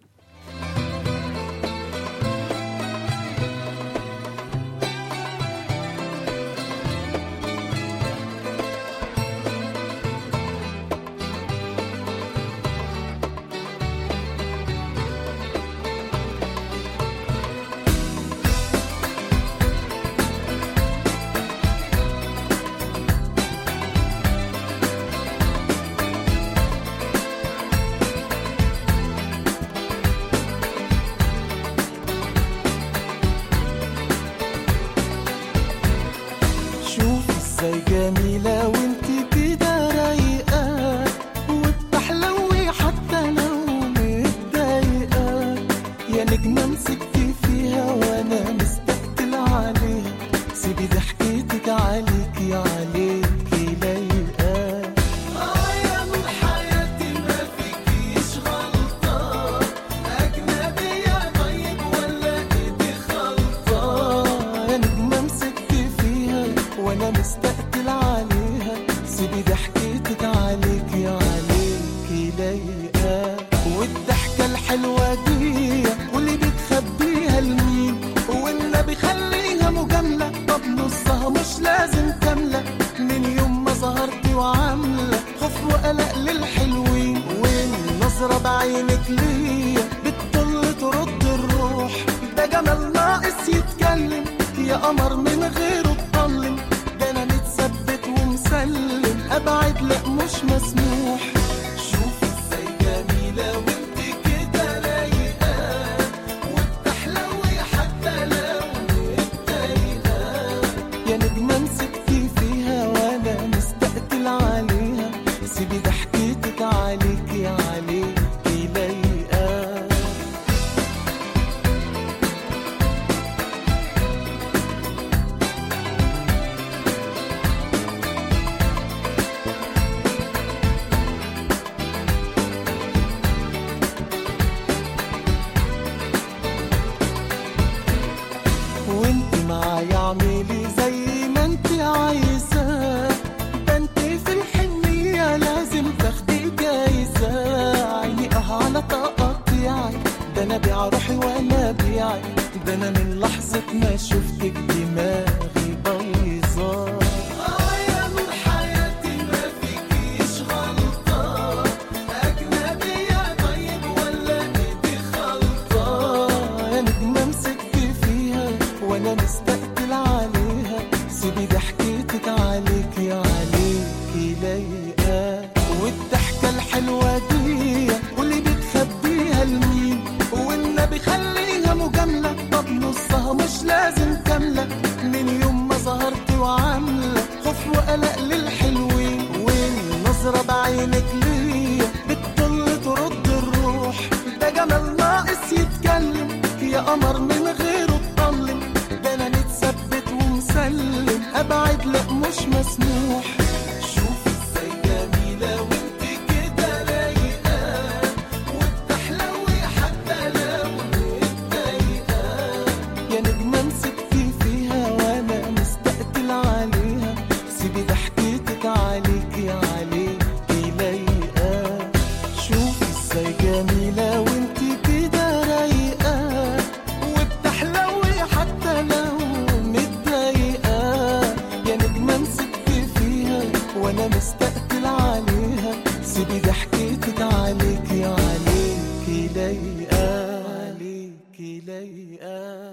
شوف ازاي جميلة وانت كده رايقة وبتحلوي حتى لو متضايقة يا نجمة مسكتي فيها وانا مستقتل عليها سيبي ضحكتك عليكي عليكي لايقة اه يا من حياتي ما فيكيش غلطة أجنبية طيب ولا إيدي خلطة يا نجمة مسكت فيها وأنا مستقتل عليها سيبي ضحكتك عليكي عليكي لايقة والضحكة الحلوة دي واللي بتخبيها لمين والنبي خليها مجاملة طب نصها مش لازم كاملة من يوم ما ظهرتي وعاملة خوف وقلق للحلوين والنظرة بعينك ليا بتطل ترد الروح ده جمال ناقص يتكلم يا قمر من غيره تطلم ده انا متثبت ومسلم ابعد لا مش مسموح شوف ازاي جميلة وانت كده رايقة وبتحلوي حتى لو متضايقة يا نجمة مسكتي فيها وانا مستقتل عليها سيبي ضحكتك عليكي عليكي لايقة وانت معايا اعملي زي ما انت عايزة ده انت في الحنية لازم تاخدي جايزة عيني اه على تقطيعك ده انا بيع روحي وانا بيعك ده انا من لحظة ما شفتك دماغي بايظة اه يا من حياتي ما فيكيش غلطة أجنبية طيب ولا إيدي خلطة يا نجمة مسكت فيها وأنا مستقتل عليها سيبي ضحكتك عليكي عليكي لايقة والضحكة الحلوة دي واللي بتخبيها لمين بخليها مجاملة طب نصها مش لازم كاملة من يوم ما ظهرت وعاملة خوف وقلق للحلوين والنظرة بعينك ليا بتطل ترد الروح ده جمال ناقص يتكلم يا قمر من غيره اتطلم ده انا متثبت ومسلم ابعد لا مش مسموح شوف ازاي جميلة وانت كده رايقة وبتحلوي حتى لو متضايقة يا نجمة مسكتي فيها وانا مستقتل عليها سيبي ضحكتك عليكي عليكي لايقة شوفي ازاي جميلة وانت كده رايقة وبتحلوي حتى لو متضايقة يا نجمة مسكتي فيها وانا مستقتل عليها سيبي ضحكتك عليكي عليكي لايقة عليكي لايقة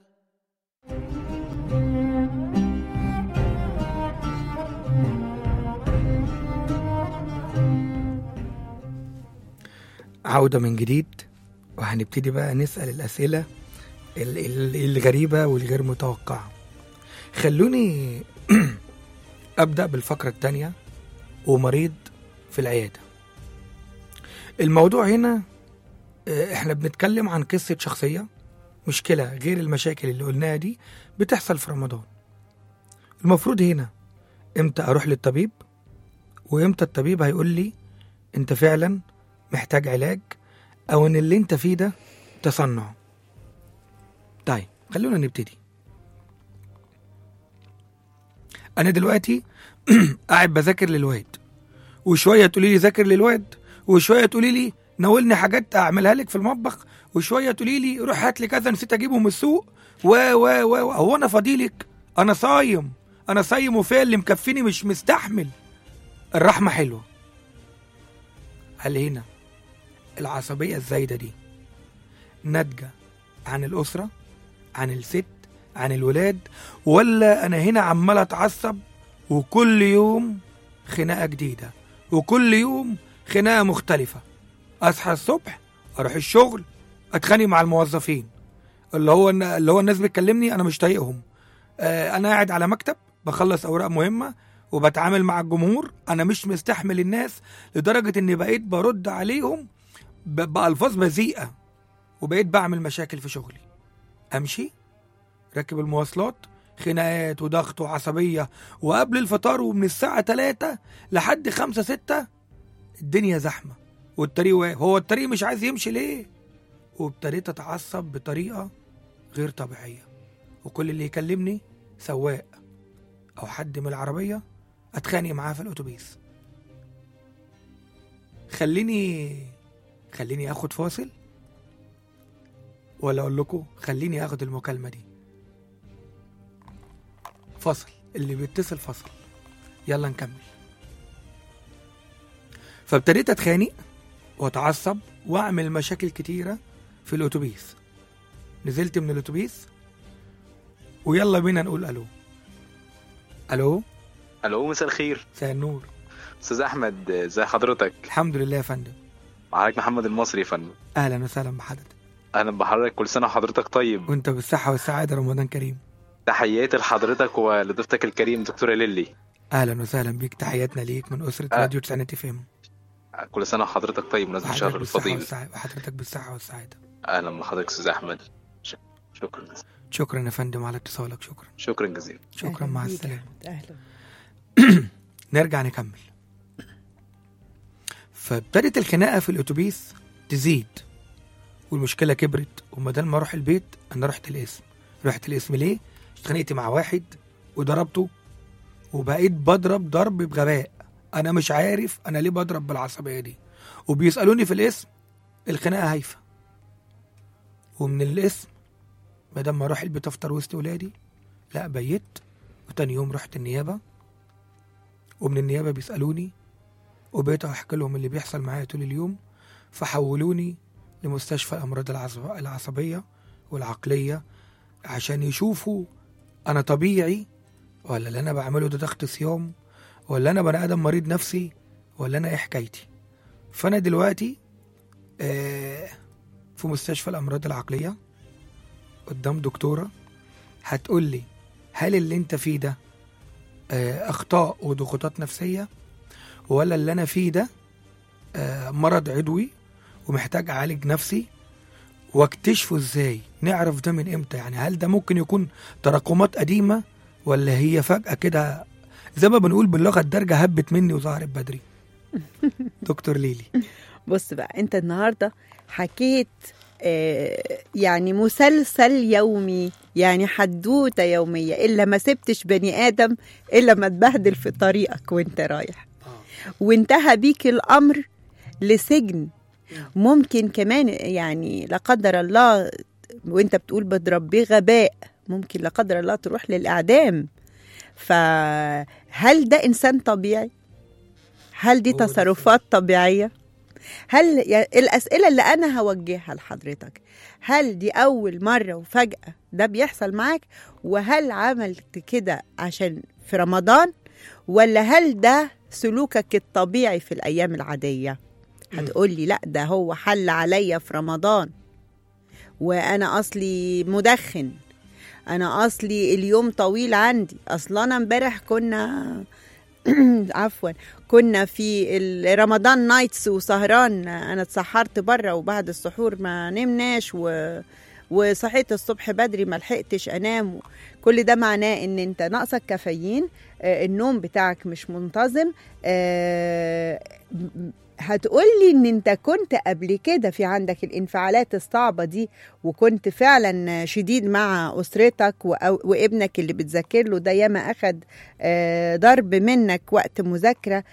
عودة من جديد وهنبتدي بقى نسأل الأسئلة ال- ال- الغريبة والغير متوقعة خلوني أبدأ بالفقرة التانية ومريض في العيادة الموضوع هنا آه، احنا بنتكلم عن قصة شخصية مشكلة غير المشاكل اللي قلناها دي بتحصل في رمضان المفروض هنا امتى اروح للطبيب وامتى الطبيب هيقول لي انت فعلا محتاج علاج او ان اللي انت فيه ده تصنع طيب خلونا نبتدي انا دلوقتي قاعد بذاكر للواد وشويه تقولي لي ذاكر للواد وشويه تقولي لي ناولني حاجات اعملها لك في المطبخ وشويه تقولي لي روح هات لي كذا نسيت اجيبه من السوق و و و هو انا فاضيلك انا صايم انا صايم وفيا اللي مكفيني مش مستحمل الرحمه حلوه هل هنا العصبيه الزايده دي ناتجه عن الاسره عن الست عن الولاد ولا انا هنا عمال اتعصب وكل يوم خناقه جديده وكل يوم خناقه مختلفه اصحى الصبح اروح الشغل اتخانق مع الموظفين اللي هو اللي هو الناس بتكلمني انا مش طايقهم آه انا قاعد على مكتب بخلص اوراق مهمه وبتعامل مع الجمهور انا مش مستحمل الناس لدرجه اني بقيت برد عليهم ب- بالفاظ بذيئه وبقيت بعمل مشاكل في شغلي امشي راكب المواصلات خناقات وضغط وعصبية وقبل الفطار ومن الساعة 3 لحد 5 6 الدنيا زحمة والطريق واقف هو الطريق مش عايز يمشي ليه وابتديت اتعصب بطريقة غير طبيعية وكل اللي يكلمني سواق او حد من العربية اتخانق معاه في الاتوبيس خليني خليني اخد فاصل ولا اقول لكم خليني اخد المكالمة دي فصل اللي بيتصل فصل يلا نكمل فابتديت اتخانق واتعصب واعمل مشاكل كتيرة في الاتوبيس نزلت من الاتوبيس ويلا بينا نقول الو الو الو مساء الخير مساء النور استاذ احمد ازي حضرتك الحمد لله يا فندم معاك محمد المصري يا فندم اهلا وسهلا بحضرتك اهلا بحضرتك كل سنه وحضرتك طيب وانت بالصحة والسعادة رمضان كريم تحياتي لحضرتك ولضيفتك الكريم دكتوره ليلي اهلا وسهلا بيك تحياتنا ليك من اسرة آه. راديو تسعينات اف ام كل سنه وحضرتك طيب مناسبه وحضرتك شهر بالصحة الفضيل والسعادة وحضرتك بالصحة والسعادة اهلا بحضرتك استاذ احمد ش- شكرا شكرا يا فندم على اتصالك شكرا شكرا جزيلا شكرا أهلاً مع بيك يا السلامة أحمد، اهلا نرجع نكمل فابتدت الخناقه في الاتوبيس تزيد والمشكله كبرت وبدل ما اروح البيت انا رحت القسم رحت القسم ليه اتخانقت مع واحد وضربته وبقيت بضرب ضرب بغباء انا مش عارف انا ليه بضرب بالعصبيه دي وبيسالوني في الاسم الخناقه هايفه ومن الاسم بدل ما اروح البيت افطر وسط ولادي لا بيت وتاني يوم رحت النيابه ومن النيابه بيسالوني وبقيت احكي لهم اللي بيحصل معايا طول اليوم فحولوني لمستشفى الامراض العصب- العصبيه والعقليه عشان يشوفوا انا طبيعي ولا اللي انا بعمله ده ضغط صيام ولا انا بني ادم مريض نفسي ولا انا ايه حكايتي فانا دلوقتي آه في في مستشفى الأمراض العقلية قدام دكتورة هتقول لي هل اللي انت فيه ده آه، أخطاء وضغوطات نفسية ولا اللي أنا فيه ده آه، مرض عضوي ومحتاج أعالج نفسي واكتشفه ازاي نعرف ده من امتى يعني هل ده ممكن يكون تراكمات قديمة ولا هي فجأة كده زي ما بنقول باللغة الدارجة هبت مني وظهرت بدري دكتور ليلي بص بقى انت النهارده حكيت آه، يعني مسلسل يومي يعني حدوته يوميه الا ما سبتش بني ادم الا ما تبهدل في طريقك وانت رايح وانتهى بيك الامر لسجن ممكن كمان يعني لا قدر الله وانت بتقول بضرب بيه غباء ممكن لا قدر الله تروح للاعدام فهل ده انسان طبيعي هل دي هو ده تصرفات طبيعيه هل يا- الأسئلة اللي أنا هوجهها لحضرتك هل دي أول مرة وفجأة ده بيحصل معاك وهل عملت كده عشان في رمضان ولا هل ده سلوكك الطبيعي في الأيام العادية هتقولي لا ده هو حل عليا في رمضان وأنا أصلي مدخن أنا أصلي اليوم طويل عندي أصلا أنا امبارح كنا عفوا كنا في ال- رمضان نايتس وسهران انا اتسحرت بره وبعد السحور ما نمناش و... وصحيت الصبح بدري ما لحقتش انام كل ده معناه ان انت ناقصك كافيين آه، النوم بتاعك مش منتظم آه، م- هتقولي ان انت كنت قبل كده في عندك الانفعالات الصعبة دي وكنت فعلا شديد مع اسرتك وأو- وابنك اللي بتذاكر له ده ياما اخد آه، ضرب منك وقت مذاكرة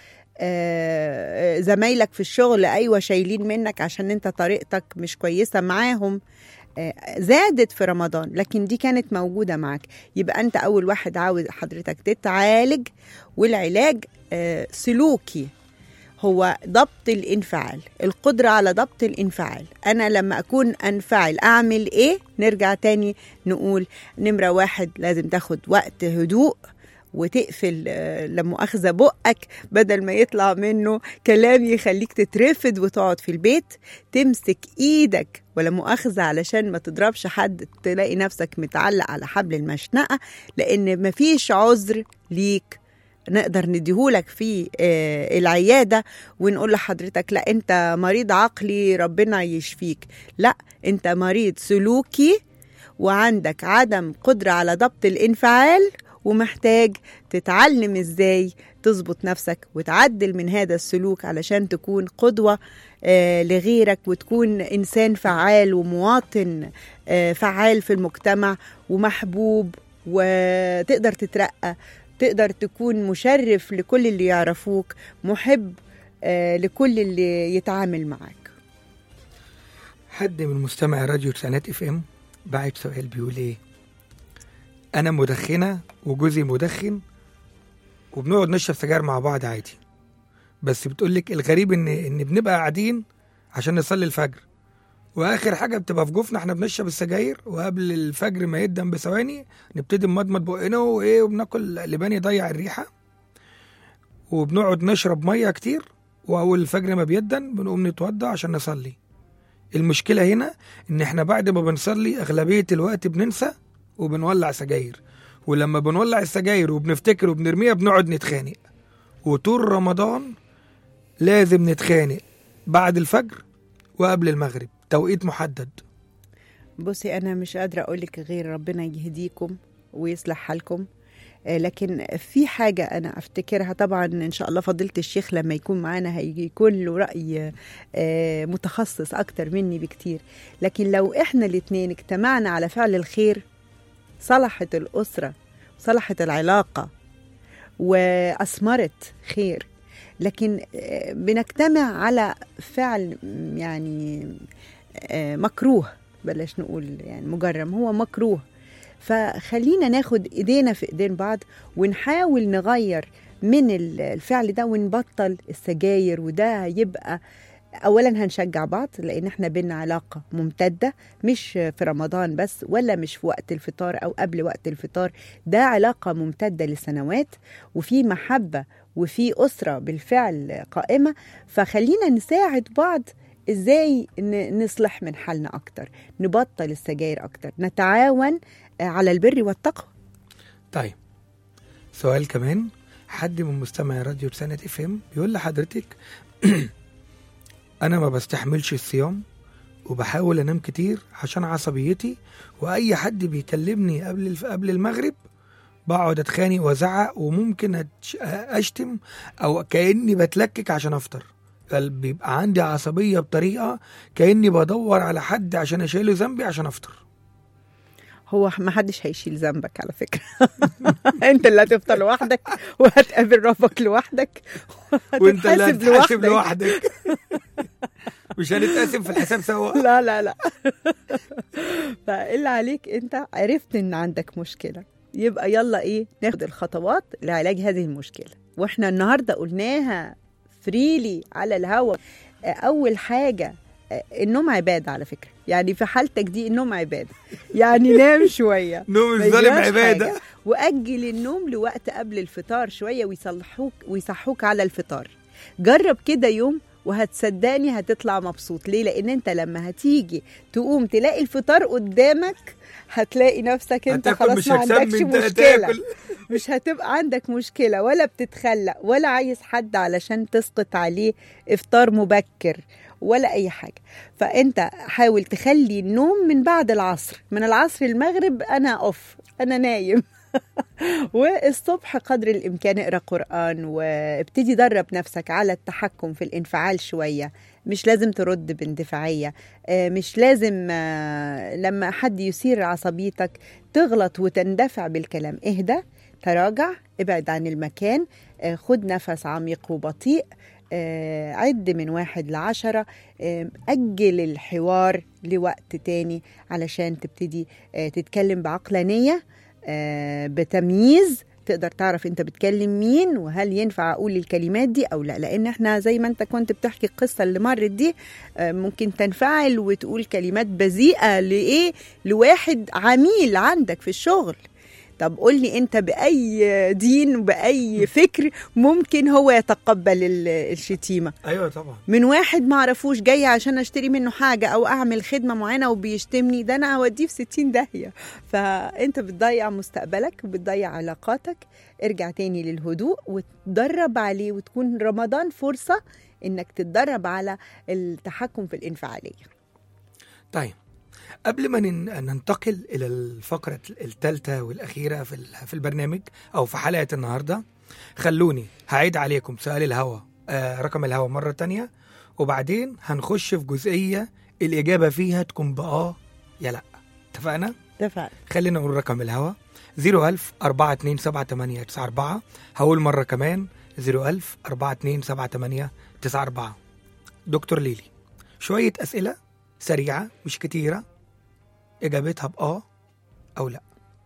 آه، زمايلك في الشغل ايوه شايلين منك عشان انت طريقتك مش كويسه معاهم آه، زادت في رمضان لكن دي كانت موجوده معاك يبقى انت اول واحد عاوز حضرتك تتعالج والعلاج آه، سلوكي هو ضبط الانفعال القدرة على ضبط الانفعال أنا لما أكون أنفعل أعمل إيه نرجع تاني نقول نمرة واحد لازم تاخد وقت هدوء وتقفل آه، لا مؤاخذة بقك بدل ما يطلع منه كلام يخليك تترفد وتقعد في البيت تمسك ايدك ولا مؤاخذة علشان ما تضربش حد تلاقي نفسك متعلق على حبل المشنقة لأن مفيش عذر ليك نقدر نديهولك في آه، العيادة ونقول لحضرتك لا انت مريض عقلي ربنا يشفيك لا انت مريض سلوكي وعندك عدم قدرة على ضبط الانفعال ومحتاج تتعلم ازاي تظبط نفسك وتعدل من هذا السلوك علشان تكون قدوة آه، لغيرك وتكون إنسان فعال ومواطن آه، فعال في المجتمع ومحبوب وتقدر تترقى تقدر تكون مشرف لكل اللي يعرفوك محب آه، لكل اللي يتعامل معاك حد من مستمع راديو تسعينات اف ام بعت سؤال بيقول ايه انا مدخنه وجوزي مدخن وبنقعد نشرب سجاير مع بعض عادي بس بتقول لك الغريب ان ان بنبقى قاعدين عشان نصلي الفجر واخر حاجه بتبقى في جوفنا احنا بنشرب السجاير وقبل الفجر ما يدن بثواني نبتدي نمضمض بقنا وايه وبناكل لبان يضيع الريحه وبنقعد نشرب ميه كتير واول الفجر ما بيدن بنقوم نتوضى عشان نصلي المشكله هنا ان احنا بعد ما بنصلي اغلبيه الوقت بننسى وبنولع سجاير ولما بنولع السجاير وبنفتكر وبنرميها بنقعد نتخانق وطول رمضان لازم نتخانق بعد الفجر وقبل المغرب توقيت محدد بصي انا مش قادره اقول لك غير ربنا يهديكم ويصلح حالكم آه، لكن في حاجة أنا أفتكرها طبعا إن شاء الله فضيلة الشيخ لما يكون معانا هيجي يكون له رأي آه، متخصص أكتر مني بكتير لكن لو إحنا الاتنين اجتمعنا على فعل الخير صلحت الأسرة صلحت العلاقة وأثمرت خير لكن آه، بنجتمع على فعل م، يعني آه، مكروه بلاش نقول يعني مجرم هو مكروه فخلينا ناخد ايدينا في ايدين بعض ونحاول نغير من ال- الفعل ده ونبطل السجاير وده يبقى اولا هنشجع بعض لان احنا بينا علاقه ممتده مش في رمضان بس ولا مش في وقت الفطار او قبل وقت الفطار ده علاقه ممتده لسنوات وفي محبه وفي اسره بالفعل قائمه فخلينا نساعد بعض ازاي ن- نصلح من حالنا اكتر نبطل السجاير اكتر نتعاون آه، على البر والتقوى طيب سؤال كمان حد من مستمعي راديو سنة اف ام بيقول لحضرتك انا ما بستحملش الصيام وبحاول انام كتير عشان عصبيتي واي حد بيكلمني قبل الف- قبل المغرب بقعد اتخانق وازعق وممكن أتش- اشتم او كاني بتلكك عشان افطر بل بيبقى عندي عصبيه بطريقه كاني بدور على حد عشان اشيله ذنبي عشان افطر هو ما حدش هيشيل ذنبك على فكره انت اللي هتفطر لوحدك وهتقابل ربك لوحدك وانت اللي وهتتحاسب هتتحاسب لوحدك مش هنتقاسم في الحساب سوا لا لا لا فاللي عليك انت عرفت ان عندك مشكله يبقى يلا ايه ناخد الخطوات لعلاج هذه المشكله واحنا النهارده قلناها فريلي على الهوا آه، اول حاجه آه، النوم عباده على فكره يعني في حالتك دي النوم عباده يعني نام شويه نوم ما الظالم يجراش عباده حاجة. واجل النوم لوقت قبل الفطار شويه ويصلحوك ويصحوك على الفطار جرب كده يوم وهتصدقني هتطلع مبسوط ليه لان انت لما هتيجي تقوم تلاقي الفطار قدامك هتلاقي نفسك انت هتاكل خلاص مش ما عندكش هتسمي انت مشكله هتاكل مش هتبقى عندك مشكله ولا بتتخلق ولا عايز حد علشان تسقط عليه افطار مبكر ولا اي حاجه فانت حاول تخلي النوم من بعد العصر من العصر المغرب انا اوف انا نايم والصبح قدر الامكان اقرا قران وابتدي درب نفسك على التحكم في الانفعال شويه مش لازم ترد باندفاعيه آه، مش لازم آه، لما حد يثير عصبيتك تغلط وتندفع بالكلام اهدى تراجع ابعد عن المكان آه، خد نفس عميق وبطيء آه، عد من واحد لعشرة آه، أجل الحوار لوقت تاني علشان تبتدي آه، تتكلم بعقلانية آه، بتمييز تقدر تعرف انت بتكلم مين وهل ينفع اقول الكلمات دي او لا لان احنا زي ما انت كنت بتحكي القصه اللي مرت دي آه، ممكن تنفعل وتقول كلمات بذيئه لايه لواحد عميل عندك في الشغل طب قول لي انت باي دين باي فكر ممكن هو يتقبل ال- الشتيمه ايوه طبعا من واحد ما اعرفوش جاي عشان اشتري منه حاجه او اعمل خدمه معينه وبيشتمني ده انا هوديه في 60 داهيه فانت بتضيع مستقبلك وبتضيع علاقاتك ارجع تاني للهدوء وتدرب عليه وتكون رمضان فرصه انك تتدرب على التحكم في الانفعاليه طيب قبل ما نن- ننتقل الى الفقره الثالثه والاخيره في ال- في البرنامج او في حلقه النهارده خلوني هعيد عليكم سؤال الهوا آه رقم الهوا مره تانية وبعدين هنخش في جزئيه الاجابه فيها تكون باه يا لا اتفقنا اتفقنا خلينا نقول رقم الهوا 01000 427 هقول مرة كمان 01000 427 دكتور ليلي شوية أسئلة سريعة مش كتيرة إجابتها بآه أو لأ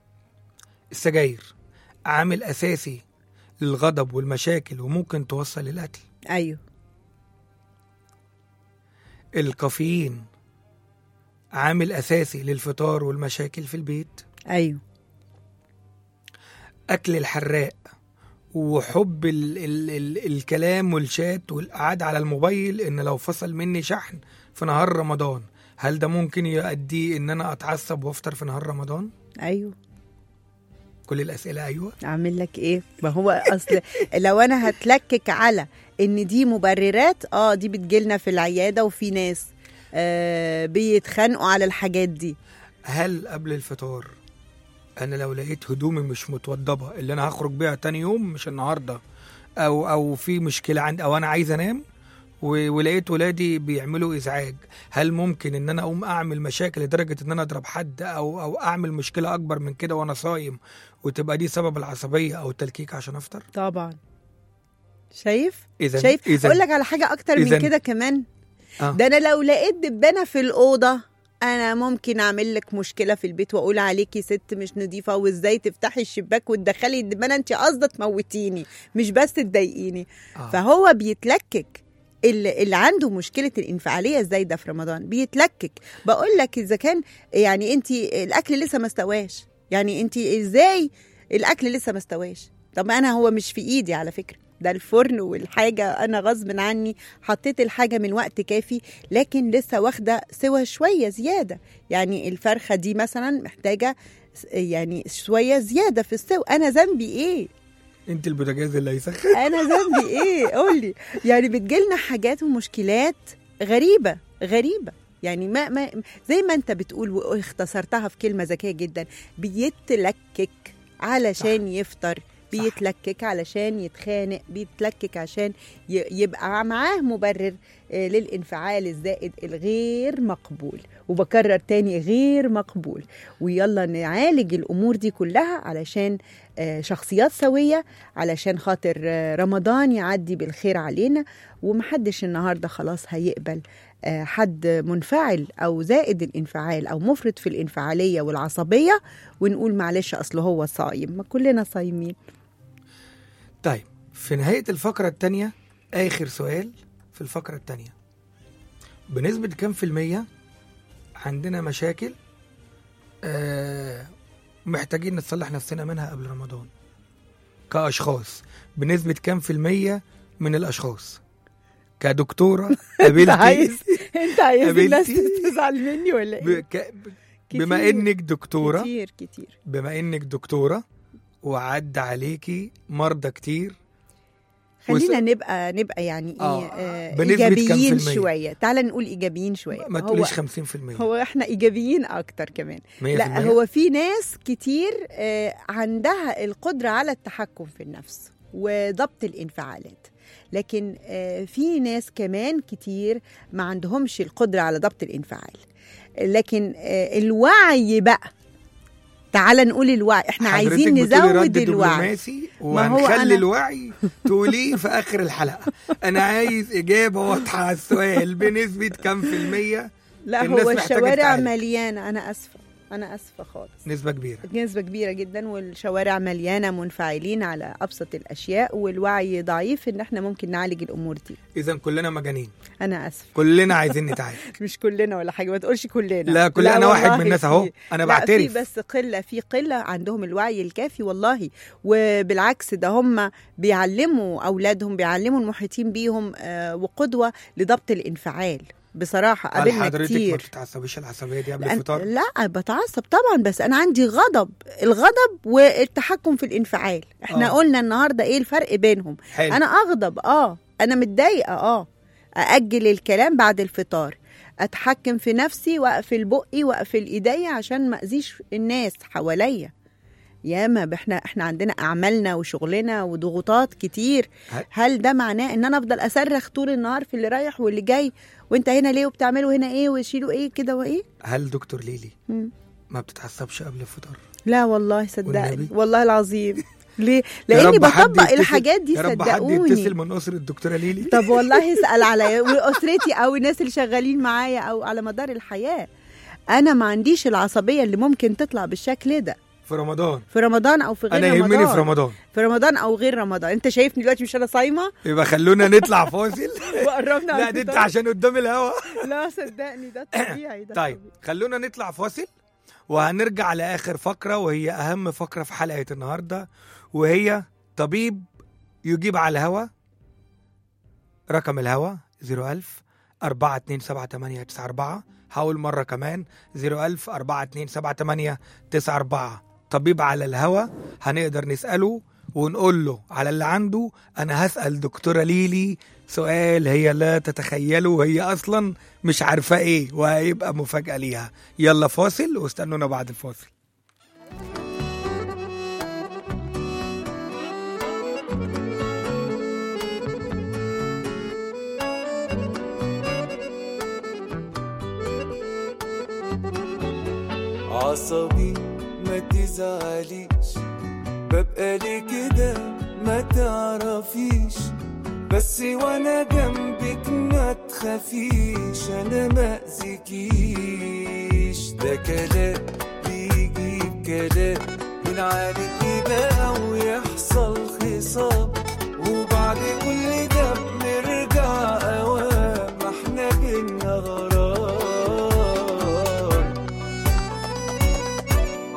السجاير عامل أساسي للغضب والمشاكل وممكن توصل للقتل ايوه الكافيين عامل أساسي للفطار والمشاكل في البيت ايوه اكل الحراق وحب ال ال ال الكلام والشات والقعاد على الموبايل ان لو فصل مني شحن في نهار رمضان هل ده ممكن يؤدي ان انا اتعصب وافطر في نهار رمضان ايوه كل الاسئله ايوه اعمل لك ايه ما هو اصل لو انا هتلكك على ان دي مبررات اه دي بتجيلنا في العياده وفي ناس آه بيتخانقوا على الحاجات دي هل قبل الفطار انا لو لقيت هدومي مش متوضبه اللي انا هخرج بيها تاني يوم مش النهارده او او في مشكله عندي او انا عايز انام و- ولقيت ولادي بيعملوا ازعاج هل ممكن ان انا اقوم اعمل مشاكل لدرجه ان انا اضرب حد او او اعمل مشكله اكبر من كده وانا صايم وتبقى دي سبب العصبيه او التلكيك عشان افطر طبعا شايف اذا شايف اذا اقول لك على حاجه اكتر من إذن- كده كمان آه. ده انا لو لقيت دبانه في الاوضه انا ممكن اعمل لك مشكله في البيت واقول عليكي ست مش نظيفه وازاي تفتحي الشباك وتدخلي الدبانه انت قاصده تموتيني مش بس تضايقيني آه. فهو بيتلكك اللي, اللي عنده مشكله الانفعاليه الزايده في رمضان بيتلكك بقول لك اذا كان يعني انت الاكل لسه ما استواش يعني انت ازاي الاكل لسه ما استواش طب انا هو مش في ايدي على فكره ده الفرن والحاجة أنا غصب عني حطيت الحاجة من وقت كافي لكن لسه واخدة سوا شوية زيادة يعني الفرخة دي مثلا محتاجة س- يعني شوية زيادة في السوا أنا ذنبي إيه؟ انت البوتاجاز اللي هيسخن أنا ذنبي إيه؟ قولي يعني بتجيلنا حاجات ومشكلات غريبة غريبة يعني ما ما زي ما انت بتقول واختصرتها في كلمه ذكيه جدا بيتلكك علشان يفطر بيتلكك علشان يتخانق بيتلكك عشان ي- يبقى معاه مبرر آه، للانفعال الزائد الغير مقبول وبكرر تاني غير مقبول ويلا نعالج الامور دي كلها علشان آه، شخصيات سويه علشان خاطر آه، رمضان يعدي بالخير علينا ومحدش النهارده خلاص هيقبل آه، حد منفعل او زائد الانفعال او مفرط في الانفعاليه والعصبيه ونقول معلش اصل هو صايم ما كلنا صايمين طيب في نهاية الفقرة التانية آخر سؤال في الفقرة التانية بنسبة كام في المية عندنا مشاكل آه محتاجين نتصلح نفسنا منها قبل رمضان كأشخاص بنسبة كام في المية من الأشخاص كدكتورة انت قابلتي عايز انت عايز الناس قابلتي؟ تزعل مني ولا ب... ايه ك... بما كتير. انك دكتورة كتير كتير بما انك دكتورة وعدى عليكي مرضى كتير خلينا وس- نبقى نبقى يعني ايه آه، آه بنسبة كام في ايجابيين المية؟ شويه تعال نقول ايجابيين شويه ما هو تقوليش 50% هو احنا ايجابيين اكتر كمان 100% لا هو في ناس كتير آه، عندها القدرة على التحكم في النفس وضبط الانفعالات لكن آه، في ناس كمان كتير ما عندهمش القدرة على ضبط الانفعال لكن آه، الوعي بقى تعال نقول الوعي احنا حضرتك عايزين بتقولي رد نزود الوعي دبلوماسي ما هو وهنخلي أنا- الوعي تقوليه في اخر الحلقه انا عايز اجابه واضحه على السؤال بنسبه كام في الميه لا الناس هو محتاجة الشوارع تتعالج. مليانة أنا أسفة أنا أسفة خالص نسبه كبيره نسبة كبيرة جدا والشوارع مليانة منفعلين على أبسط الأشياء والوعي ضعيف إن إحنا ممكن نعالج الأمور دي اذا كلنا مجانين أنا أسفة كلنا عايزين نتعالج مش كلنا ولا حاجة ما تقولش كلنا لا، كل- أنا واحد والله من الناس أهو. في- أنا لا، بعترف. في بس قلة في قلة عندهم الوعي الكافي والله وبالعكس ده هم بيعلموا أولادهم بيعلموا المحيطين بيهم آه، وقدوة لضبط الانفعال بصراحة هل قابلنا حضرتك ما كتير بتتعصبيش العصبيه دي قبل لأن- الفطار لا بتعصب طبعا بس انا عندي غضب الغضب والتحكم في الانفعال احنا آه. آه. قلنا النهارده ايه الفرق بينهم حلو انا اغضب اه انا متضايقه اه ااجل الكلام بعد الفطار اتحكم في نفسي واقفل بقي واقفل ايديا عشان ما اذيش الناس حواليا ياما احنا احنا عندنا اعمالنا وشغلنا وضغوطات كتير ه- هل ده معناه ان انا افضل اصرخ طول النهار في اللي رايح واللي جاي وانت هنا ليه وبتعملوا هنا ايه وشيلوا ايه كده وايه هل دكتور ليلي مم. ما بتتعصبش قبل الفطار لا والله صدقني والنبي؟ والله العظيم ليه يا لاني رب حد بطبق يتصل- الحاجات دي يا رب حد يتصل صدقوني من اسره الدكتوره ليلي طب والله اسال عليا واسرتي او الناس اللي شغالين معايا او على مدار الحياه انا ما عنديش العصبيه اللي ممكن تطلع بالشكل ده في رمضان في رمضان او في غير انا رمضان يهمني في رمضان في رمضان او غير رمضان انت شايفني دلوقتي مش انا صايمه يبقى خلونا نطلع فاصل وقربنا لا على دي انت الفطار. عشان قدام الهوا لا صدقني ده طبيعي ده طيب طبيعي. خلونا نطلع فاصل وهنرجع لآخر فقرة وهي أهم فقرة في حلقة النهاردة وهي طبيب يجيب على الهوا رقم الهوا 01000 4278894 هقول مرة كمان 01000 4278894 طبيب على الهوا هنقدر نسأله ونقول له على اللي عنده أنا هسأل دكتورة ليلي سؤال هي لا تتخيله وهي أصلا مش عارفة إيه وهيبقى مفاجأة ليها يلا فاصل واستنونا بعد الفاصل عصبي ما تزعليش ببقى ليه كده ما تعرفيش بس وانا جنبك ما تخافيش انا ما اذيكيش ده كلام بيجيب كلام بنعالج بقى ويحصل خصام وبعد كل ده بنرجع اوام ما احنا بينا غرام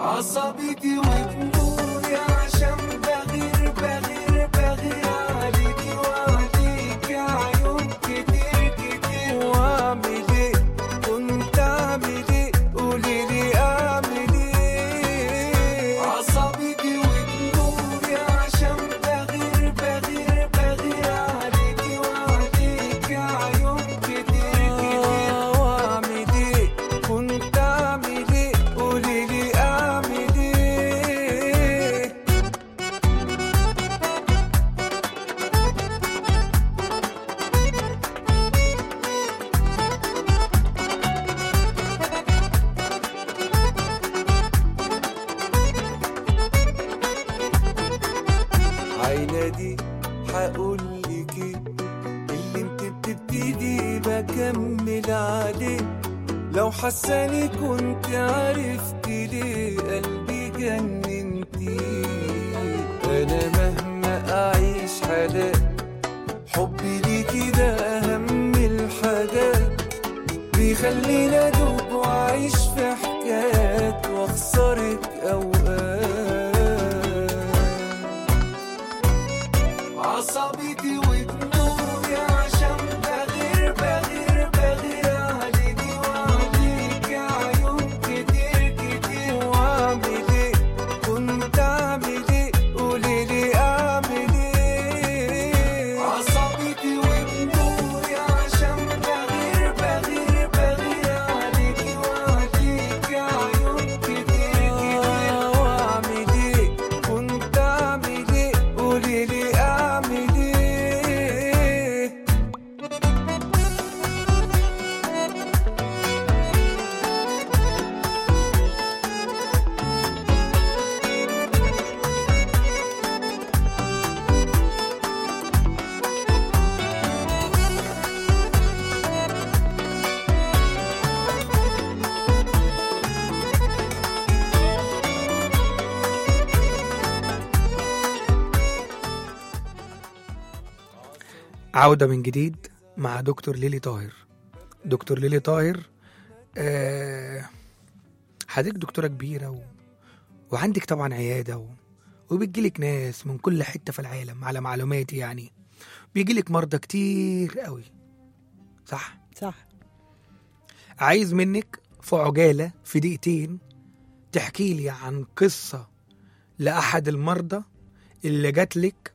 عصبيتي ودموعي عشان بغير بغير بغير عليك بكمل عليه لو حساني كنت عرفت ليه قلبي جننتي انا مهما اعيش حالات حبي ليكي ده اهم الحاجات بيخليني ادوب واعيش في حكايات واخسرك اوقات عصبيتي ودموعي عشان بغير بغير بغير عليكي وعليكي عيون كتير كتير واعمل ايه كنت اعمل ايه قوليلي اعمل ايه عصبيتي ودموعي عشان بغير بغير بغير عليكي وعليكي عيون كتير كتير واعمل ايه كنت اعمل ايه قوليلي اعمل ايه عودة من جديد مع دكتور ليلي طاهر دكتور ليلي طاهر آه حضرتك دكتورة كبيرة و... وعندك طبعا عيادة و... وبتجيلك ناس من كل حتة في العالم على معلوماتي يعني بيجيلك مرضى كتير قوي صح صح عايز منك في عجالة في دقيقتين تحكي لي عن قصة لأحد المرضى اللي جات لك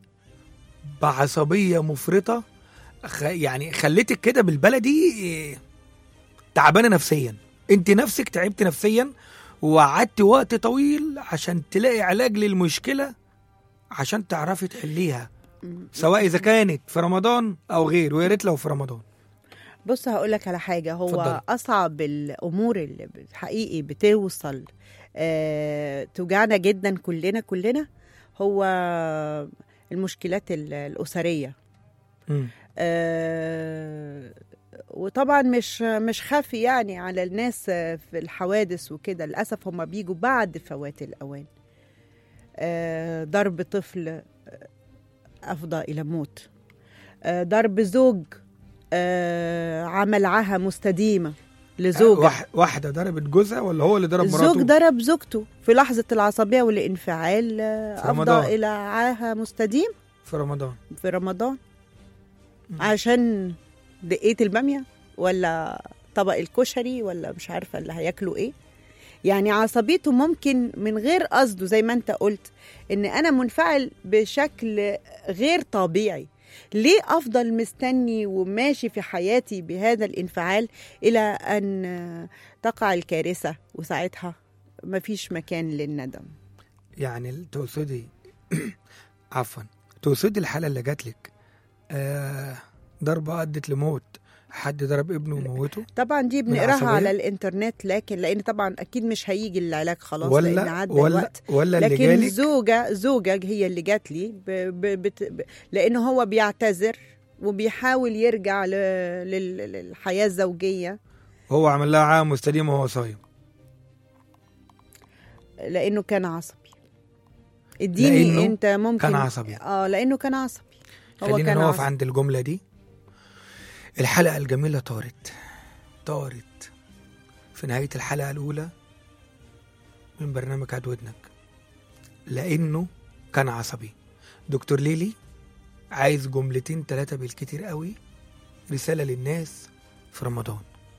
بعصبية مفرطة خ... يعني خلتك كده بالبلدي إيه، تعبانة نفسيا انت نفسك تعبت نفسيا وقعدت وقت طويل عشان تلاقي علاج للمشكلة عشان تعرفي تحليها سواء إذا كانت في رمضان أو غير ويا ريت لو في رمضان بص هقول لك على حاجة هو اتفضلي. أصعب الأمور اللي ب- حقيقي بتوصل آه توجعنا جدا كلنا كلنا هو المشكلات ال- الأسرية مم. آه وطبعا مش مش خافي يعني على الناس آه، في الحوادث وكده للأسف هم بيجوا بعد فوات الأوان آه ضرب طفل آه، أفضى إلى موت آه ضرب زوج آه عمل عاهة مستديمة لزوجة واح- واحدة ضربت جوزها ولا هو اللي ضرب مراته؟ الزوج ضرب زوجته في لحظة العصبية والانفعال آه، في رمضان. أفضى إلى عاهة مستديم في رمضان في رمضان مم. عشان دقية البامية ولا طبق الكشري ولا مش عارفة اللي هياكلوا ايه يعني عصبيته ممكن من غير قصده زي ما انت قلت ان انا منفعل بشكل غير طبيعي ليه افضل مستني وماشي في حياتي بهذا الانفعال الى ان تقع الكارثة وساعتها مفيش مكان للندم يعني تقصدي عفوا تقصدي الحالة اللي جات لك آه ضربة أدت لموت حد ضرب ابنه وموته طبعا دي من بنقراها العصبية؟ على الانترنت لكن لان طبعا اكيد مش هيجي العلاج خلاص لان ولا عدى ولا الوقت ولا اللي لكن جالك زوجة زوجة هي اللي جات لي ب... ب... بت... ب... لانه هو بيعتذر وبيحاول يرجع ل... لل... للحياة الزوجية هو عمل لها عام مستديم وهو صايم لانه كان عصبي اديني لأنه انت ممكن كان عصبي. اه لانه كان عصبي هو خلينا كان نقف عصبي. عند الجملة دي الحلقة الجميلة طارت طارت في نهاية الحلقة الأولى من برنامج عد ودنك لأنه كان عصبي دكتور ليلي عايز جملتين ثلاثة بالكتير قوي رسالة للناس في رمضان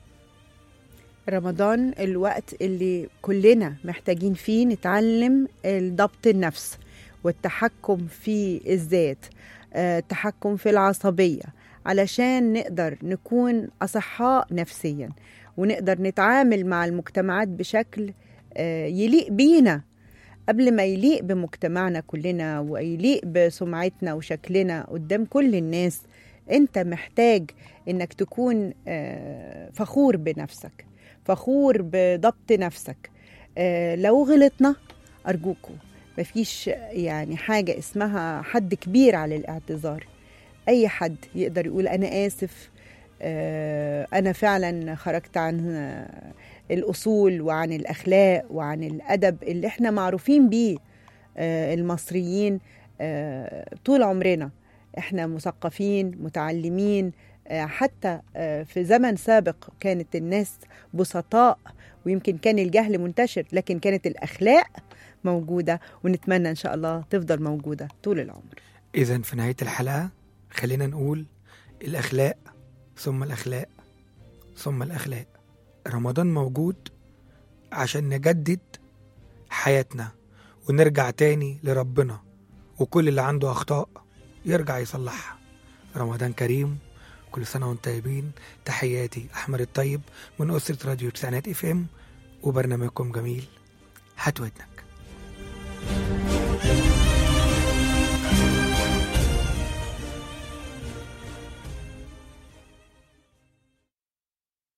رمضان الوقت اللي كلنا محتاجين فيه نتعلم ضبط النفس والتحكم في الذات آه، التحكم في العصبية علشان نقدر نكون أصحاء نفسيا ونقدر نتعامل مع المجتمعات بشكل آه، يليق بينا قبل ما يليق بمجتمعنا كلنا ويليق بسمعتنا وشكلنا قدام كل الناس انت محتاج انك تكون آه، فخور بنفسك فخور بضبط نفسك آه، لو غلطنا أرجوكوا مفيش يعني حاجة اسمها حد كبير على الاعتذار أي حد يقدر يقول أنا آسف آه، أنا فعلا خرجت عن آه، الأصول وعن الأخلاق وعن الأدب اللي احنا معروفين بيه آه، المصريين آه، طول عمرنا احنا مثقفين متعلمين آه، حتى آه، في زمن سابق كانت الناس بسطاء ويمكن كان الجهل منتشر لكن كانت الأخلاق موجودة ونتمنى إن شاء الله تفضل موجودة طول العمر إذا في نهاية الحلقة خلينا نقول الأخلاق ثم الأخلاق ثم الأخلاق رمضان موجود عشان نجدد حياتنا ونرجع تاني لربنا وكل اللي عنده أخطاء يرجع يصلحها رمضان كريم كل سنة وانتم طيبين تحياتي أحمد الطيب من أسرة راديو تسعينات اف ام وبرنامجكم جميل هات ودنك